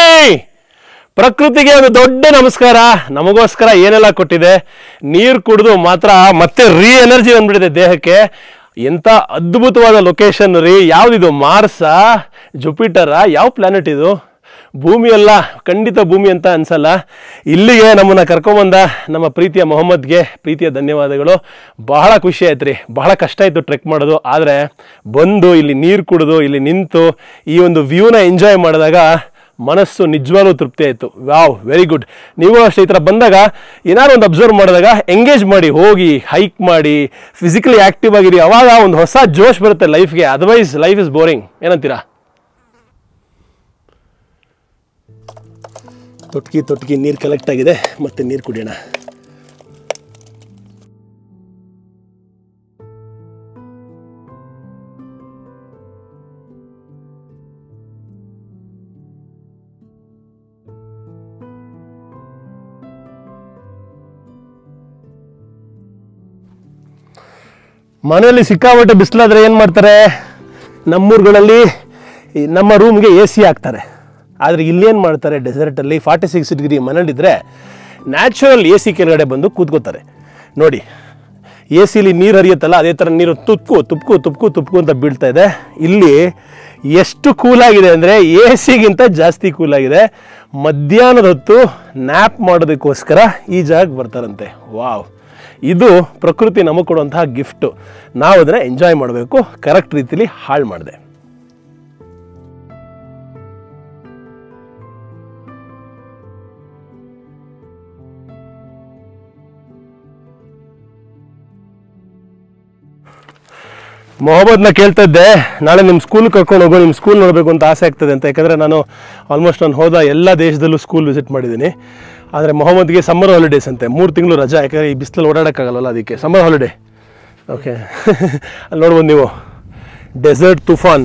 ಪ್ರಕೃತಿಗೆ ಒಂದು ದೊಡ್ಡ ನಮಸ್ಕಾರ ನಮಗೋಸ್ಕರ ಏನೆಲ್ಲ ಕೊಟ್ಟಿದೆ ನೀರು ಕುಡಿದು ಮಾತ್ರ ಮತ್ತೆ ರೀ ಎನರ್ಜಿ ಬಂದ್ಬಿಟ್ಟಿದೆ ದೇಹಕ್ಕೆ ಎಂಥ ಅದ್ಭುತವಾದ ಲೊಕೇಶನ್ ರೀ ಯಾವುದಿದು ಮಾರ್ಸಾ ಜುಪಿಟರಾ ಯಾವ ಪ್ಲಾನೆಟ್ ಇದು ಭೂಮಿ ಅಲ್ಲ ಖಂಡಿತ ಭೂಮಿ ಅಂತ ಅನ್ಸಲ್ಲ ಇಲ್ಲಿಗೆ ನಮ್ಮನ್ನು ಕರ್ಕೊಂಬಂದ ನಮ್ಮ ಪ್ರೀತಿಯ ಮೊಹಮ್ಮದ್ಗೆ ಪ್ರೀತಿಯ ಧನ್ಯವಾದಗಳು ಬಹಳ ಖುಷಿ ಆಯ್ತು ರೀ ಬಹಳ ಕಷ್ಟ ಆಯಿತು ಟ್ರೆಕ್ ಮಾಡೋದು ಆದರೆ ಬಂದು ಇಲ್ಲಿ ನೀರು ಕುಡಿದು ಇಲ್ಲಿ ನಿಂತು ಈ ಒಂದು ವ್ಯೂನ ಎಂಜಾಯ್ ಮಾಡಿದಾಗ ಮನಸ್ಸು ನಿಜವಾಗ್ಲೂ ತೃಪ್ತಿ ಆಯಿತು ವಾವ್ ವೆರಿ ಗುಡ್ ನೀವು ಅಷ್ಟೇ ಈ ಥರ ಬಂದಾಗ ಏನಾದ್ರು ಒಂದು ಅಬ್ಸರ್ವ್ ಮಾಡಿದಾಗ ಎಂಗೇಜ್ ಮಾಡಿ ಹೋಗಿ ಹೈಕ್ ಮಾಡಿ ಫಿಸಿಕಲಿ ಆ್ಯಕ್ಟಿವ್ ಆಗಿರಿ ಅವಾಗ ಒಂದು ಹೊಸ ಜೋಶ್ ಬರುತ್ತೆ ಲೈಫ್ಗೆ ಅದರ್ವೈಸ್ ಲೈಫ್ ಇಸ್ ಬೋರಿಂಗ್ ಏನಂತೀರಾ ತೊಟ್ಕಿ ತೊಟ್ಕಿ ನೀರು ಕಲೆಕ್ಟ್ ಆಗಿದೆ ಮತ್ತೆ ನೀರು ಕುಡಿಯೋಣ ಮನೆಯಲ್ಲಿ ಸಿಕ್ಕಾಪಟ್ಟೆ ಬಿಸಿಲಾದ್ರೆ ಏನು ಮಾಡ್ತಾರೆ ನಮ್ಮೂರುಗಳಲ್ಲಿ ಈ ನಮ್ಮ ರೂಮ್ಗೆ ಎ ಸಿ ಹಾಕ್ತಾರೆ ಆದರೆ ಇಲ್ಲೇನು ಮಾಡ್ತಾರೆ ಡೆಸರ್ಟಲ್ಲಿ ಫಾರ್ಟಿ ಸಿಕ್ಸ್ ಡಿಗ್ರಿ ಮನೇಲಿದ್ದರೆ ನ್ಯಾಚುರಲ್ ಎ ಸಿ ಕೆಳಗಡೆ ಬಂದು ಕೂತ್ಕೋತಾರೆ ನೋಡಿ ಎ ಸಿಲಿ ನೀರು ಹರಿಯುತ್ತಲ್ಲ ಅದೇ ಥರ ನೀರು ತುಪ್ಕು ತುಪ್ಕು ತುಪ್ಕು ತುಪ್ಕು ಅಂತ ಬೀಳ್ತಾ ಇದೆ ಇಲ್ಲಿ ಎಷ್ಟು ಕೂಲಾಗಿದೆ ಅಂದರೆ ಎ ಸಿಗಿಂತ ಜಾಸ್ತಿ ಕೂಲಾಗಿದೆ ಮಧ್ಯಾಹ್ನದ ಹೊತ್ತು ನ್ಯಾಪ್ ಮಾಡೋದಕ್ಕೋಸ್ಕರ ಈ ಜಾಗಕ್ಕೆ ಬರ್ತಾರಂತೆ ವಾವ್ ಇದು ಪ್ರಕೃತಿ ನಮಗೆ ಕೊಡುವಂತಹ ಗಿಫ್ಟು ನಾವು ಅದನ್ನು ಎಂಜಾಯ್ ಮಾಡಬೇಕು ಕರೆಕ್ಟ್ ರೀತಿಲಿ ಹಾಳು ಮಾಡಿದೆ ಮೊಹಮ್ಮದ್ನ ಕೇಳ್ತಾ ಇದ್ದೆ ನಾಳೆ ನಿಮ್ಮ ಸ್ಕೂಲ್ ಕರ್ಕೊಂಡು ಹೋಗೋ ನಿಮ್ಮ ಸ್ಕೂಲ್ ನೋಡಬೇಕು ಅಂತ ಆಸೆ ಆಗ್ತದೆ ಅಂತ ಯಾಕಂದರೆ ನಾನು ಆಲ್ಮೋಸ್ಟ್ ನಾನು ಹೋದ ಎಲ್ಲ ದೇಶದಲ್ಲೂ ಸ್ಕೂಲ್ ವಿಸಿಟ್ ಮಾಡಿದ್ದೀನಿ ಆದರೆ ಮೊಹಮ್ಮದ್ಗೆ ಸಮ್ಮರ್ ಹಾಲಿಡೇಸ್ ಅಂತೆ ಮೂರು ತಿಂಗಳು ರಜಾ ಯಾಕಂದರೆ ಈ ಬಿಸಿಲಲ್ಲಿ ಓಡಾಡೋಕ್ಕಾಗಲ್ಲ ಅದಕ್ಕೆ ಸಮ್ಮರ್ ಹಾಲಿಡೇ ಓಕೆ ಅಲ್ಲಿ ನೋಡ್ಬೋದು ನೀವು ಡೆಸರ್ಟ್ ತುಫಾನ್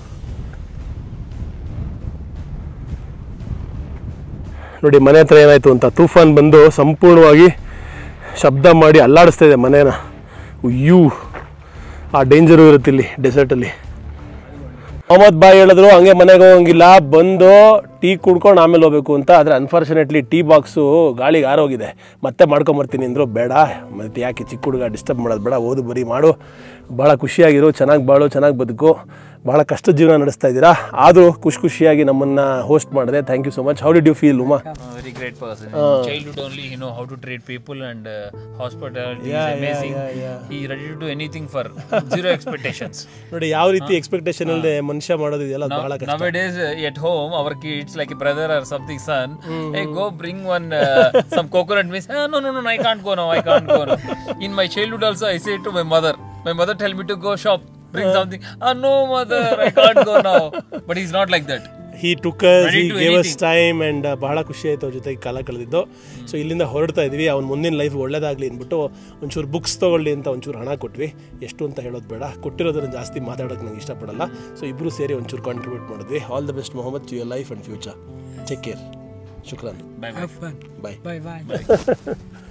ನೋಡಿ ಮನೆ ಹತ್ರ ಏನಾಯಿತು ಅಂತ ತೂಫಾನ್ ಬಂದು ಸಂಪೂರ್ಣವಾಗಿ ಶಬ್ದ ಮಾಡಿ ಅಲ್ಲಾಡಿಸ್ತಾ ಇದೆ ಮನೇನ ಅಯ್ಯೂ ಆ ಡೇಂಜರು ಇರುತ್ತೆ ಇಲ್ಲಿ ಡೆಸರ್ಟಲ್ಲಿ ಮೊಹಮ್ಮದ್ ಬಾಯ್ ಹೇಳಿದ್ರು ಹಂಗೆ ಮನೆಗೆ ಹೋಗಂಗಿಲ್ಲ ಬಂದು ಟೀ ಕುಡ್ಕೊಂಡು ಆಮೇಲೆ ಹೋಗ್ಬೇಕು ಅಂತ ಆದರೆ ಅನ್ಫಾರ್ಚುನೇಟ್ಲಿ ಟೀ ಬಾಕ್ಸು ಗಾಳಿಗೆ ಆರೋಗಿದೆ ಮತ್ತೆ ಮಾಡ್ಕೊಂಬರ್ತೀನಿ ಅಂದರು ಬೇಡ ಮತ್ತು ಯಾಕೆ ಚಿಕ್ಕ ಹುಡುಗ ಡಿಸ್ಟರ್ಬ್ ಮಾಡೋದು ಬೇಡ ಓದು ಬರೀ ಮಾಡು ಭಾಳ ಖುಷಿಯಾಗಿರು ಚೆನ್ನಾಗಿ ಬಾಳು ಚೆನ್ನಾಗಿ ಬದುಕು ಬಹಳ ಕಷ್ಟದ ಜೀವನ ನಡೆಸ್ತಾ ಇದ್ದೀರಾ ಆದರೂ ಖುಷಿ ಖುಷಿಯಾಗಿ ನಮ್ಮನ್ನು ಹೋಸ್ಟ್ ಮಾಡಿದೆ thank you so much how did you feel Uma Uh, very great person. In childhood only, he know how to treat people and uh, hospitality is amazing. He ready to do anything for zero expectations. ನೋಡಿ ಯಾವ ರೀತಿ ಎಕ್ಸ್ಪೆಕ್ಟೇಷನ್ ಇಲ್ಲದೆ ಮನುಷ್ಯ ಮಾಡೋದು ಇದೆಲ್ಲ Now, ಬಹಳ ಕಷ್ಟ nowadays uh, at home, our kids like a brother or something son, hey go bring one uh, some coconut means ah, no no no no, I can't go now I can't go now. In my childhood also I say to my mother, my mother tell me to go shop, bring something. Ah no mother, I can't go now. But he's not like that. He took Ready he to gave us anything. Time and ಬಹಳ ಖುಷಿ ಆಯಿತು ಅವ್ರ ಜೊತೆಗೆ ಕಾಲ ಕಳೆದಿದ್ದು ಸೊ ಇಲ್ಲಿಂದ ಹೊರಡ್ತಾ ಇದ್ವಿ ಅವ್ನ ಮುಂದಿನ ಲೈಫ್ ಒಳ್ಳೇದಾಗಲಿ ಅಂದ್ಬಿಟ್ಟು ಒಂಚೂರು ಬುಕ್ಸ್ ತೊಗೊಳ್ಳಿ ಅಂತ ಒಂಚೂರು ಹಣ ಕೊಟ್ವಿ ಎಷ್ಟು ಅಂತ ಹೇಳೋದು ಬೇಡ ಕೊಟ್ಟಿರೋದನ್ನು ಜಾಸ್ತಿ ಮಾತಾಡೋಕ್ಕೆ ನಂಗೆ ಇಷ್ಟಪಡಲ್ಲ ಸೊ ಇಬ್ಬರು ಸೇರಿ ಒಂಚೂರು ಕಾಂಟ್ರಿಬ್ಯೂಟ್ ಮಾಡಿದ್ವಿ all the best Mohammed to your life and future take care ಶುಕ್ರಾನ್ Bye bye. Bye Bye bye.